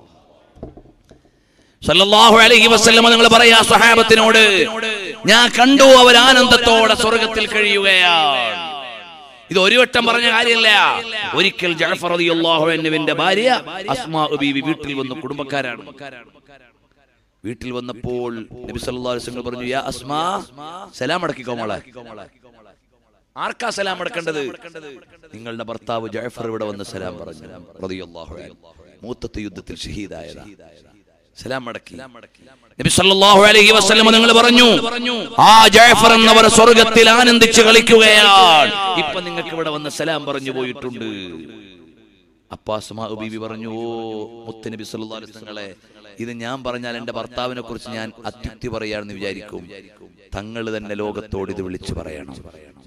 Speaker 1: സല്ലല്ലാഹു അലൈഹി വസല്ലം നിങ്ങൾ പറയാ സ്വഹാബത്തിനോട് ഞാൻ കണ്ടു അവർ ആനന്ദത്തോടെ സ്വർഗത്തിൽ കഴിയുകയാണ് ഇത് ഒരു വട്ടം പറഞ്ഞ കാര്യമല്ല ഒരിക്കൽ ജഅഫർ റളിയല്ലാഹു അൻഹുവിന്റെ ഭാര്യ അസ്മാ ബീവി വീട്ടിൽ വന്ന കുടുംബക്കാരാണ് വീട്ടിൽ വന്നപ്പോൾ നബി സല്ലല്ലാഹു അലൈഹി വസല്ലം പറഞ്ഞു യാ അസ്മാ സലാം അടക്കിക്കോ മോളെ ആർക്കാ സലാം അടക്കേണ്ടത് നിങ്ങളുടെ ഭർത്താവ് ജഅഫർ ഇവിടെ വന്ന് സലാം പറഞ്ഞു റളിയല്ലാഹു അൻഹു മൂത്തത്തെ യുദ്ധത്തിൽ ഷഹീദായതാ സലാം മടക്കി നബി സല്ലല്ലാഹു അലൈഹി വസല്ലം നിങ്ങൾ പറഞ്ഞു ആ ജാഫർ എന്നവർ സ്വർഗത്തിൽ ആനന്ദിച്ച് കളിക്കുകയാണ് ഇപ്പൊ നിങ്ങൾക്ക് ഇവിടെ വന്ന് സലാം പറഞ്ഞു പോയിട്ടുണ്ട് അപ്പാസ്മാ ബീബി പറഞ്ഞു ഓ മുത്തനബി സല്ലല്ലാഹു അലൈഹി വസല്ലങ്ങളെ ഇത് ഞാൻ പറഞ്ഞാൽ എന്റെ ഭർത്താവിനെ കുറിച്ച് ഞാൻ അത്യുക്തി പറയാണെന്ന് വിചാരിക്കും തങ്ങൾ തന്നെ ലോകത്തോട് ഇത് വിളിച്ചു പറയണം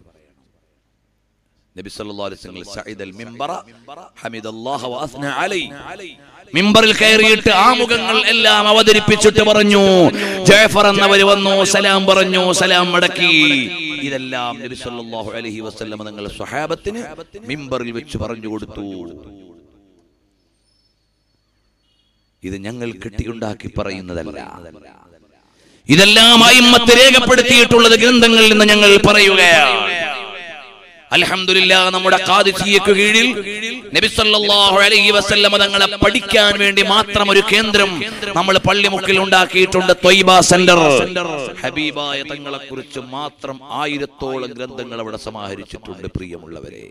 Speaker 1: നബി സല്ലല്ലാഹു അലൈഹി വസല്ലം സഈദൽ മിംബറ ഹമിദല്ലാഹ വഅസ്ന അലൈ മിമ്പറിൽ കയറിയിട്ട് ആമുഖങ്ങൾ എല്ലാം അവതരിപ്പിച്ചിട്ട് പറഞ്ഞു ജയഫർ എന്നവർ വന്നു സലാം പറഞ്ഞു സലാം മടക്കി ഇതെല്ലാം നബി സല്ലല്ലാഹു അലൈഹി വസല്ലം തങ്ങൾ സ്വഹാബത്തിന് മിമ്പറിൽ വെച്ച് പറഞ്ഞു കൊടുത്തു ഇത് ഞങ്ങൾ കെട്ടിയുണ്ടാക്കി പറയുന്നതല്ല ഇതെല്ലാം അയിമ്മത്ത് രേഖപ്പെടുത്തിയിട്ടുള്ളത് ഗ്രന്ഥങ്ങളിൽ നിന്ന് ഞങ്ങൾ പറയുകയാണ് അൽഹംദുലില്ലാ നമ്മുടെ ഖാദിസിയക്ക് കീഴിൽ നബി സല്ലല്ലാഹു അലൈഹി വസല്ലമ തങ്ങളെ പഠിക്കാൻ വേണ്ടി മാത്രം ഒരു കേന്ദ്രം നമ്മൾ പള്ളിമുക്കിൽ ഉണ്ടാക്കിയിട്ടുണ്ട് ത്വയ്ബ സെന്റർ ഹബീബായ തങ്ങളെ കുറിച്ച് മാത്രം ആയിരത്തോളം ഗ്രന്ഥങ്ങൾ അവിടെ സമാഹരിച്ചിട്ടുണ്ട് പ്രിയമുള്ളവരെ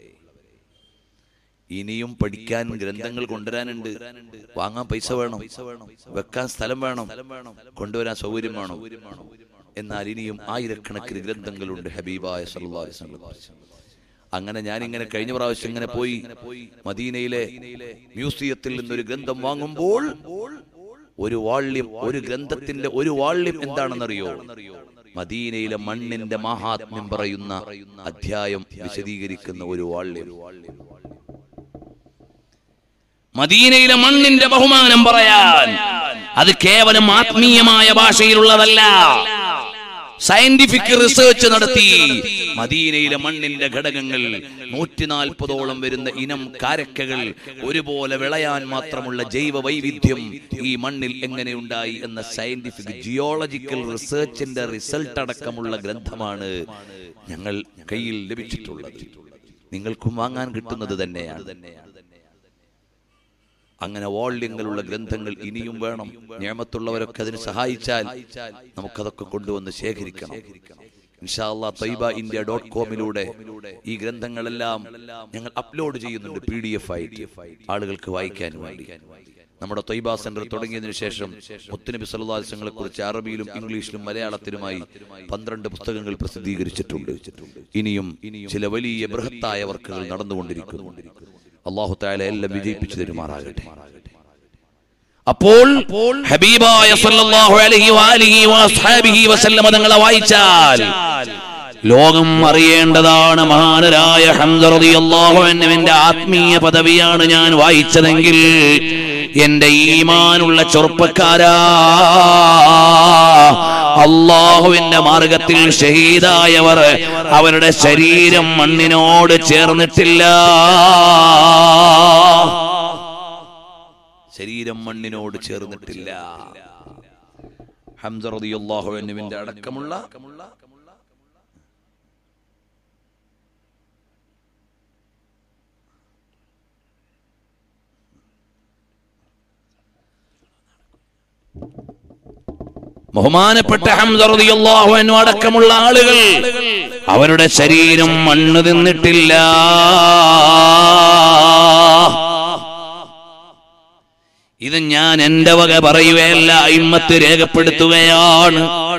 Speaker 1: ഇനിയും പഠിക്കാൻ ഗ്രന്ഥങ്ങൾ കൊണ്ടുവരാനുണ്ട് വാങ്ങാൻ പൈസ വേണം വെക്കാൻ സ്ഥലം വേണം കൊണ്ടുവരാൻ സൗകര്യം വേണം എന്നാൽ ഇനിയും ആയിരക്കണക്കിന് ഗ്രന്ഥങ്ങളുണ്ട് ഹബീബായ സല്ലല്ലാഹു അലൈഹി വസല്ലം കുറിച്ച്. അങ്ങനെ ഞാൻ ഇങ്ങനെ കഴിഞ്ഞ പ്രാവശ്യം ഇങ്ങനെ പോയി മദീനയിലെ മ്യൂസിയത്തിൽ നിന്നൊരു ഗ്രന്ഥം വാങ്ങുമ്പോൾ ഒരു വാള്യം ഒരു ഗ്രന്ഥത്തിന്റെ ഒരു വാള്യം എന്താണെന്നറിയോ മദീനയിലെ മണ്ണിന്റെ മഹാത്മ്യം പറയുന്ന അധ്യായം വിശദീകരിക്കുന്ന ഒരു വാള്യം മദീനയിലെ മണ്ണിന്റെ ബഹുമാനം പറയാൻ അത് കേവലം ആത്മീയമായ ഭാഷയിലുള്ളതല്ല സയന്റിഫിക് റിസർച്ച് നടത്തി മദീനയിലെ മണ്ണിന്റെ ഘടകങ്ങൾ നൂറ്റി നാൽപ്പതോളം വരുന്ന ഇനം കാരക്കകൾ ഒരുപോലെ വിളയാൻ മാത്രമുള്ള ജൈവ വൈവിധ്യം ഈ മണ്ണിൽ എങ്ങനെയുണ്ടായി എന്ന സയന്റിഫിക് ജിയോളജിക്കൽ റിസർച്ചിന്റെ റിസൾട്ട് അടക്കമുള്ള ഗ്രന്ഥമാണ് ഞങ്ങൾ കയ്യിൽ ലഭിച്ചിട്ടുള്ളത് നിങ്ങൾക്കും വാങ്ങാൻ കിട്ടുന്നത് തന്നെയാണ് അങ്ങനെ വാള്യങ്ങളുള്ള ഗ്രന്ഥങ്ങൾ ഇനിയും വേണം ഞാമത്തുള്ളവരൊക്കെ അതിന് സഹായിച്ചാൽ നമുക്കതൊക്കെ കൊണ്ടുവന്ന് ശേഖരിക്കണം ഇൻഷാല്ലാ തൈബ ഇന്ത്യ ഡോട്ട് കോമിലൂടെ ഈ ഗ്രന്ഥങ്ങളെല്ലാം ഞങ്ങൾ അപ്ലോഡ് ചെയ്യുന്നുണ്ട് പി ഡി എഫ് ആയിട്ട് ആളുകൾക്ക് വായിക്കാൻ വേണ്ടി നമ്മുടെ തൊയ്ബ സെന്റർ തുടങ്ങിയതിനു ശേഷം മുത്തുനബി സല്ലാസ്യങ്ങളെ കുറിച്ച് അറബിയിലും ഇംഗ്ലീഷിലും മലയാളത്തിലുമായി പന്ത്രണ്ട് പുസ്തകങ്ങൾ പ്രസിദ്ധീകരിച്ചിട്ടുണ്ട് ഇനിയും ചില വലിയ ബൃഹത്തായ വർക്കുകൾ നടന്നുകൊണ്ടിരിക്കുന്നു അള്ളാഹു താല എല്ലാം വിജയിപ്പിച്ചു തരുമാറാകട്ടെ അപ്പോൾ ഹബീബായ സല്ലല്ലാഹു അലൈഹി വആലിഹി വഅസ്ഹാബിഹി വസല്ലമ തങ്ങളെ വായിച്ചാൽ ലോകം അറിയേണ്ടതാണ് മഹാനരായ ഹംസ റളിയല്ലാഹു അൻഹുവിന്റെ ആത്മീയ പദവിയാണ് ഞാൻ വായിച്ചതെങ്കിൽ എന്റെ ഈമാനുള്ള ചെറുപ്പക്കാരാ അള്ളാഹുവിന്റെ മാർഗത്തിൽ ഷഹീദായവർ അവരുടെ ശരീരം മണ്ണിനോട് ചേർന്നിട്ടില്ല ശരീരം മണ്ണിനോട് ചേർന്നിട്ടില്ല ഹംസ റളിയല്ലാഹു അൻഹുവിന്റെ അടക്കമുള്ള ബഹുമാനപ്പെട്ട ഹംസ റളിയല്ലാഹു അൻഹു അടക്കമുള്ള ആളുകൾ അവരുടെ ശരീരം മണ്ണ് തിന്നിട്ടില്ല ഇത് ഞാൻ എന്റെ വക പറയുകയല്ല ഇമ്മത്ത് രേഖപ്പെടുത്തുകയാണ്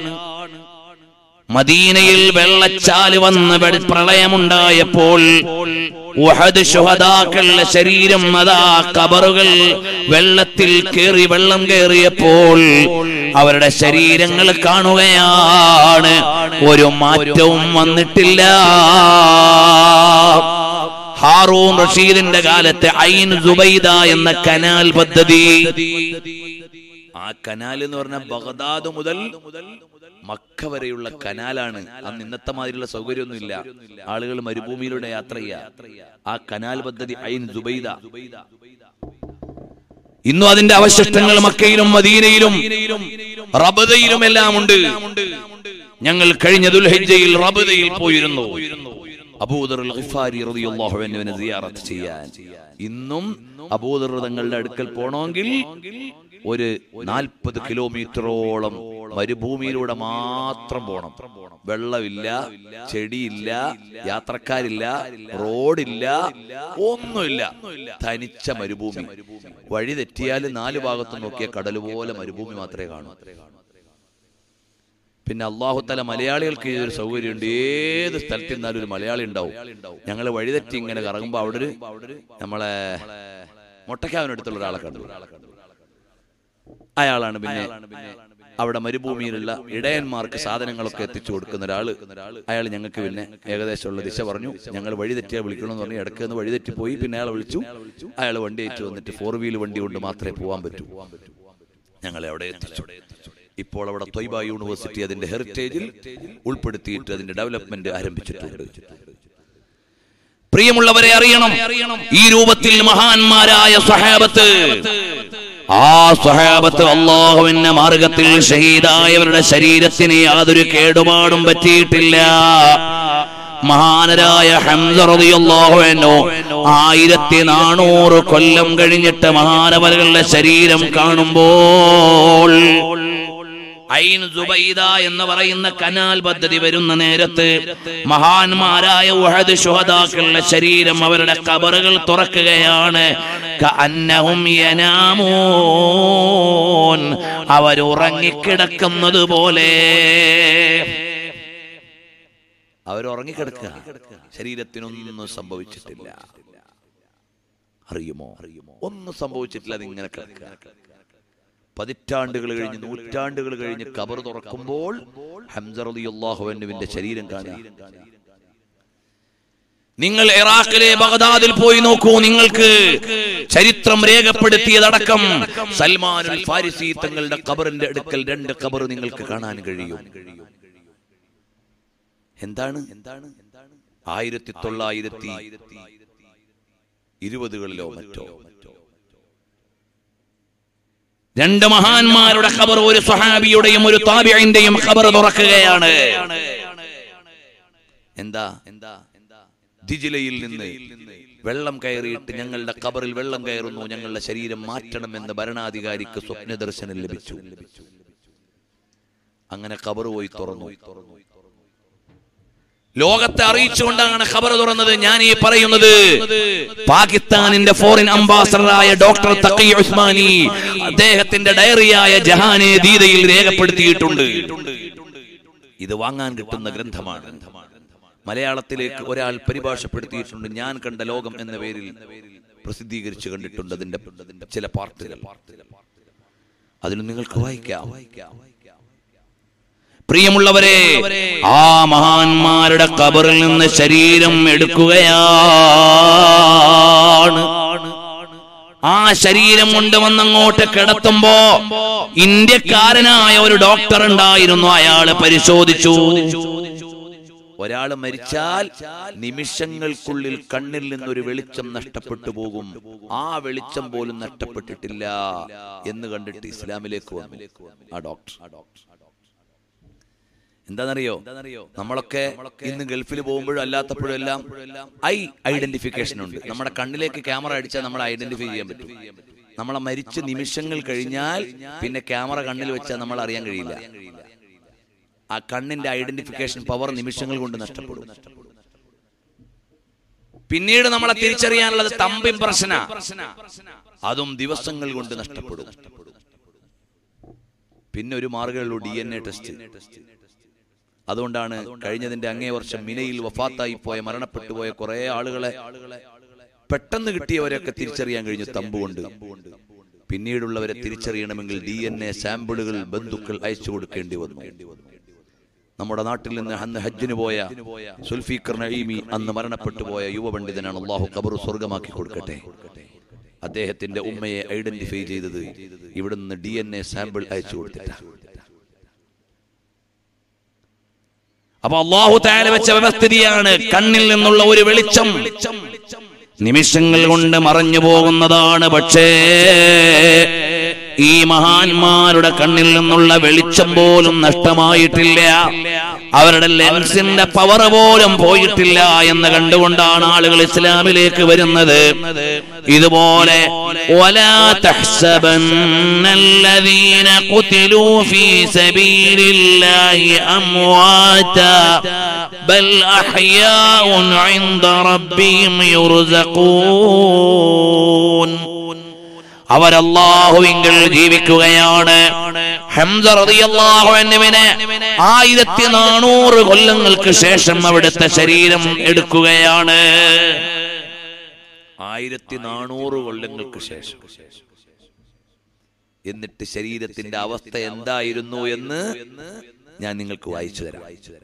Speaker 1: മദീനയിൽ വെള്ളച്ചാല് വന്ന് വെ- പ്രളയമുണ്ടായപ്പോൾ ഉഹദ് ശുഹദാക്കളുടെ ശരീരം അതാ കബറുകൾ വെള്ളത്തിൽ കേറി വെള്ളം കേറിയപ്പോൾ അവരുടെ ശരീരങ്ങൾ കാണുകയാണ് ഒരു മാറ്റവും വന്നിട്ടില്ല ഹാറൂൺ റഷീദിന്റെ കാലത്ത് ഐൻ സുബൈദ എന്ന കനാൽ പദ്ധതി ആ കനാൽ എന്ന് പറഞ്ഞ ബഗ്ദാദ് മുതൽ മക്ക വരെയുള്ള കനാലാണ് അന്ന് ഇന്നത്തെ മാതിരിയുള്ള സൗകര്യമൊന്നുമില്ല ആളുകൾ മരുഭൂമിയിലൂടെ യാത്ര ചെയ്യുക ആ കനാൽ പദ്ധതി ഐൻ സുബൈദ ഇന്നും അതിന്റെ അവശിഷ്ടങ്ങൾ മക്കയിലും മദീനയിലും റബദയിലും എല്ലാം ഉണ്ട് ഞങ്ങൾ കഴിഞ്ഞ ദുൽഹജ്ജയിൽ റബദയിൽ പോയിരുന്നു അബൂദർ ഗിഫാരി റളിയല്ലാഹു അൻഹുവിനെ സിയാറത്ത് ചെയ്യാൻ ഇന്നും അബൂദർ തങ്ങളുടെ അടുക്കൽ പോണമെങ്കിൽ ഒരു നാൽപ്പത് കിലോമീറ്ററോളം മരുഭൂമിയിലൂടെ മാത്രം പോണം വെള്ളമില്ല ചെടിയില്ല യാത്രക്കാരില്ല റോഡില്ല ഒന്നുമില്ല തനിച്ച മരുഭൂമി വഴി തെറ്റിയാൽ നാല് ഭാഗത്തും നോക്കിയ കടൽ പോലെ മരുഭൂമി മാത്രമേ കാണൂ പിന്നെ അള്ളാഹുത്തല മലയാളികൾക്ക് ഇതൊരു സൗകര്യമുണ്ട് ഏത് സ്ഥലത്ത് നിന്നാലും ഒരു മലയാളി ഉണ്ടാവും ഞങ്ങൾ വഴിതെറ്റി ഇങ്ങനെ കറങ്ങുമ്പോൾ അവിടെ ഒരു നമ്മളെ മൊട്ടക്കാവിനടുത്തുള്ള ഒരാളെ കണ്ടു അയാളാണ് പിന്നെ അവിടെ മരുഭൂമിയിലുള്ള ഇടയന്മാർക്ക് സാധനങ്ങളൊക്കെ എത്തിച്ചു കൊടുക്കുന്ന ഒരാള് അയാൾ ഞങ്ങൾക്ക് പിന്നെ ഏകദേശമുള്ള ദിശ പറഞ്ഞു ഞങ്ങൾ വഴി തെറ്റിയാൽ വിളിക്കണമെന്ന് പറഞ്ഞു ഇടയ്ക്ക് നിന്ന് വഴി തെറ്റി പോയി പിന്നെ അയാളെ വിളിച്ചു അയാൾ വണ്ടി അയച്ചു വന്നിട്ട് ഫോർ വീൽ വണ്ടി കൊണ്ട് മാത്രമേ പോകാൻ പറ്റൂ ഞങ്ങളെ അവിടെ എത്തിച്ചു ഇപ്പോൾ അവിടെ തൊയ്ബ യൂണിവേഴ്സിറ്റി അതിന്റെ ഹെറിറ്റേജിൽ ഉൾപ്പെടുത്തിയിട്ട് അതിന്റെ ഡെവലപ്മെന്റ് ആരംഭിച്ചിട്ടുണ്ട് പ്രിയമുള്ളവരെ അറിയണം ഈ രൂപത്തിൽ മഹാന്മാരായ സ്വഹാബത്ത് ആ സ്വഹാബത്ത് അള്ളാഹുവിന്റെ മാർഗത്തിൽ ഷഹീദായവരുടെ ശരീരത്തിന് യാതൊരു കേടുപാടും പറ്റിയിട്ടില്ല മഹാനരായ ഹംസ റളിയല്ലാഹു അൻഹു ആയിരത്തി നാനൂറ് കൊല്ലം കഴിഞ്ഞിട്ട് മഹാനവരുടെ ശരീരം കാണുമ്പോൾ ഐൻ സുബൈദ എന്ന് പറയുന്ന കനാൽ പദ്ധതി വരുന്ന നേരത്ത് മഹാന്മാരായ ഉഹദ് ശുഹദാക്കളുടെ ശരീരം അവരുടെ കബറുകൾ തുറക്കുകയാണ് കഅന്നഹും യനാമൂൻ അവരുറങ്ങിക്കിടക്കുന്നത് പോലെ അവരുറങ്ങിക്കിടക്കുക ശരീരത്തിനൊന്നും സംഭവിച്ചിട്ടില്ല അറിയുമോ അറിയുമോ ഒന്നും സംഭവിച്ചിട്ടില്ല അതിങ്ങനെ കിടക്കുക പതിറ്റാണ്ടുകൾ കഴിഞ്ഞ് നൂറ്റാണ്ടുകൾ കഴിഞ്ഞ് കബർ തുറക്കുമ്പോൾ ഹംസറിയാഹുവിന്റെ ശരീരം കാണുക നിങ്ങൾ ഇറാഖിലെ ബഗ്ദാദിൽ പോയി നോക്കൂ നിങ്ങൾക്ക് ചരിത്രം രേഖപ്പെടുത്തിയതടക്കം സൽമാനുൽ ഫാരിസി തങ്ങളുടെ കബറിന്റെ അടുക്കൽ രണ്ട് കബർ നിങ്ങൾക്ക് കാണാൻ കഴിയും എന്താണ് എന്താണ് ആയിരത്തി തൊള്ളായിരത്തി ഇരുപതുകളിലോ മറ്റോ രണ്ട് മഹാന്മാരുടെ ഖബർ ഒരു സ്വഹാബിയുടെയും ഒരു താബിയിന്റെയും ഖബർ തുറക്കുകയാണ് എന്താ എന്താ ദിജിലയിൽ നിന്ന് വെള്ളം കയറിയിട്ട് ഞങ്ങളുടെ ഖബറിൽ വെള്ളം കയറുന്നു ഞങ്ങളുടെ ശരീരം മാറ്റണമെന്ന് ഭരണാധികാരിക്ക് സ്വപ്ന ദർശനം ലഭിച്ചു അങ്ങനെ ഖബർ പോയി തുറന്നു ലോകത്തെ അറിയിച്ചുകൊണ്ടാണ് ഖബർ തുറന്നത് ഞാൻ ഈ പറയുന്നത് പാകിസ്ഥാനിന്റെ ഫോറിൻ അംബാസഡറായ ഡോക്ടർ തക്കി ഉസ്മാനി അദ്ദേഹത്തിന്റെ ഡയറിയായ ജഹാനെ ദീദയിൽ രേഖപ്പെടുത്തിയിട്ടുണ്ട് ഇത് വാങ്ങാൻ കിട്ടുന്ന ഗ്രന്ഥമാണ് മലയാളത്തിലേക്ക് ഒരാൾ പരിഭാഷപ്പെടുത്തിയിട്ടുണ്ട് ഞാൻ കണ്ട ലോകം എന്ന പേരിൽ പ്രസിദ്ധീകരിച്ചു കണ്ടിട്ടുണ്ട് അതിന്റെ ചില പാർട്ടുകൾ അതിന് നിങ്ങൾക്ക് വായിക്കാം പ്രിയമുള്ളവരെ ആ മഹാന്മാരുടെ കബറിൽ നിന്ന് ശരീരം എടുക്കുകയാണ് ആ ശരീരം കൊണ്ടുവന്നങ്ങോട്ട് കിടത്തുമ്പോ ഇന്ത്യക്കാരനായ ഒരു ഡോക്ടർ ഉണ്ടായിരുന്നു അയാള് പരിശോധിച്ചു ഒരാൾ മരിച്ചാൽ നിമിഷങ്ങൾക്കുള്ളിൽ കണ്ണിൽ നിന്നൊരു വെളിച്ചം നഷ്ടപ്പെട്ടു പോകും ആ വെളിച്ചം പോലും നഷ്ടപ്പെട്ടിട്ടില്ല എന്ന് കണ്ടിട്ട് ഇസ്ലാമിലേക്ക് വന്നു ആ ഡോക്ടർ എന്താണെന്നറിയോ നമ്മളൊക്കെ ഇന്ന് ഗൾഫിൽ പോകുമ്പോഴും അല്ലാത്തപ്പോഴും എല്ലാം ഐ ഐഡന്റിഫിക്കേഷൻ ഉണ്ട് നമ്മുടെ കണ്ണിലേക്ക് ക്യാമറ അടിച്ചാൽ നമ്മൾ ഐഡന്റിഫൈ ചെയ്യാൻ പറ്റും നമ്മളെ മരിച്ച നിമിഷങ്ങൾ കഴിഞ്ഞാൽ പിന്നെ ക്യാമറ കണ്ണിൽ വെച്ചാൽ നമ്മൾ അറിയാൻ കഴിയില്ല ആ കണ്ണിന്റെ ഐഡന്റിഫിക്കേഷൻ പവർ നിമിഷങ്ങൾ കൊണ്ട് നഷ്ടപ്പെടും പിന്നീട് നമ്മളെ തിരിച്ചറിയാനുള്ളത് തമ്പ് ഇംപ്രഷന അതും ദിവസങ്ങൾ കൊണ്ട് നഷ്ടപ്പെടും പിന്നെ ഒരു മാർഗമുള്ളൂ ഡി എൻ എ ടെസ്റ്റ് അതുകൊണ്ടാണ് കഴിഞ്ഞതിന്റെ അങ്ങേ വർഷം മിനയിൽ വഫാത്തായി പോയ മരണപ്പെട്ടു പോയ കുറെ ആളുകളെ പെട്ടെന്ന് കിട്ടിയവരെയൊക്കെ തിരിച്ചറിയാൻ കഴിഞ്ഞു തമ്പുകൊണ്ട് പിന്നീടുള്ളവരെ തിരിച്ചറിയണമെങ്കിൽ ഡി എൻ എ സാമ്പിളുകൾ ബന്ധുക്കൾ അയച്ചു കൊടുക്കേണ്ടി വന്നു നമ്മുടെ നാട്ടിൽ നിന്ന് അന്ന് ഹജ്ജിന് പോയ സുൽഫീഖർ നഈമി അന്ന് മരണപ്പെട്ടു പോയ യുവ പണ്ഡിതനാണ് അള്ളാഹു കബർ സ്വർഗമാക്കി കൊടുക്കട്ടെ അദ്ദേഹത്തിന്റെ ഉമ്മയെ ഐഡന്റിഫൈ ചെയ്തത് ഇവിടുന്ന് ഡി എൻ എ സാമ്പിൾ അയച്ചു കൊടുത്തിട്ടാണ് അപ്പൊ അള്ളാഹു താല വെച്ച വ്യവസ്ഥിതിയാണ് കണ്ണിൽ നിന്നുള്ള ഒരു വെളിച്ചം നിമിഷങ്ങൾ കൊണ്ട് മറഞ്ഞു പോകുന്നതാണ് പക്ഷേ ഈ മഹാന്മാരുടെ കണ്ണിൽ നിന്നുള്ള വെളിച്ചം പോലും നഷ്ടമായിട്ടില്ല അവരുടെ ലെൻസിന്റെ പവർ പോലും പോയിട്ടില്ല എന്ന് കണ്ടുകൊണ്ടാണ് ആളുകൾ ഇസ്ലാമിലേക്ക് വരുന്നത് ഇതുപോലെ ولا تحسبن الذين قتلوا في سبيل الله أمواتا بل أحياء عند ربهم يرزقون അവരല്ലാഹുവിങ്കിൽ ജീവിക്കുകയാണ് ഹംസ റളിയല്ലാഹു അൻഹുവിനെ ആയിരത്തി നാനൂറ് കൊല്ലങ്ങൾക്ക് ശേഷം അവിടുത്തെ ശരീരം എടുക്കുകയാണ് ആയിരത്തി നാനൂറ് കൊല്ലങ്ങൾക്ക് ശേഷം എന്നിട്ട് ശരീരത്തിന്റെ അവസ്ഥ എന്തായിരുന്നു എന്ന് ഞാൻ നിങ്ങൾക്ക് വായിച്ചു തരാം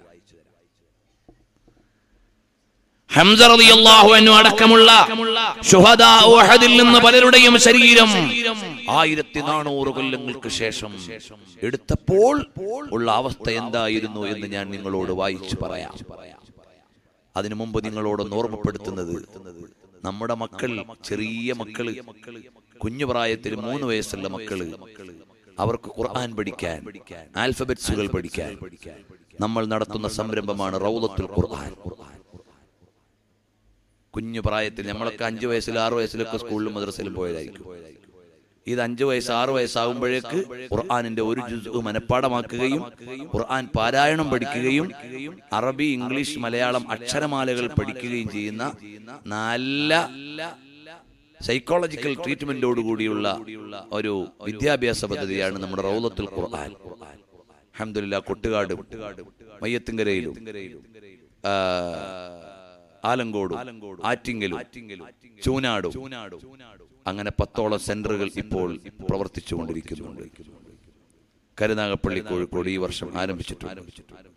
Speaker 1: ഹംസ റളിയല്ലാഹു അൻഹു അടക്കമുള്ള ശുഹദാ ഉഹദിൽ നിന്ന് പലരുടെയും ശരീരം ആയിരത്തി നാനൂറ് കൊല്ലങ്ങൾക്ക് ശേഷം എടുത്തപ്പോൾ ഉള്ള അവസ്ഥ എന്തായിരുന്നു എന്ന് ഞാൻ നിങ്ങളോട് വായിച്ചു പറയാം അതിനു മുമ്പ് നിങ്ങളോടൊന്ന് ഓർമ്മപ്പെടുത്തുന്നത് നമ്മുടെ മക്കൾ ചെറിയ മക്കള് കുഞ്ഞു പ്രായത്തിൽ മൂന്ന് വയസ്സുള്ള മക്കള് അവർക്ക് ഖുർആൻ പഠിക്കാൻ ആൽഫബറ്റ്സുകൾ പഠിക്കാൻ നമ്മൾ നടത്തുന്ന സംരംഭമാണ് റൗലത്തുൽ ഖുർആൻ കുഞ്ഞു പ്രായത്തിൽ നമ്മളൊക്കെ അഞ്ചു വയസ്സിൽ ആറു വയസ്സിലൊക്കെ സ്കൂളിലും മദ്രസയിലും പോയതായിരിക്കും ഇത് അഞ്ചു വയസ്സ് ആറു വയസ്സാകുമ്പോഴേക്ക് ഖുർആാനിന്റെ ഒരു ജുസ് മനഃപ്പാടമാക്കുകയും ഖുർആൻ പാരായണം പഠിക്കുകയും അറബി ഇംഗ്ലീഷ് മലയാളം അക്ഷരമാലകൾ പഠിക്കുകയും ചെയ്യുന്ന നല്ല സൈക്കോളജിക്കൽ ട്രീറ്റ്മെന്റോട് കൂടിയുള്ള ഒരു വിദ്യാഭ്യാസ പദ്ധതിയാണ് നമ്മുടെ റൗലത്തുൽ ഖുർആൻ അഹമ്മദില്ല കൊട്ടുകാടും മയ്യത്തിങ്കരയിലും ആ, ആലങ്കോടും ആറ്റിങ്ങലും ചൂനാടും അങ്ങനെ പത്തോളം സെന്ററുകൾ ഇപ്പോൾ പ്രവർത്തിച്ചുകൊണ്ടിരിക്കുന്നുണ്ട് കരുനാഗപ്പള്ളി കോഴിക്കോട് ഈ വർഷം ആരംഭിച്ചിട്ടുണ്ട്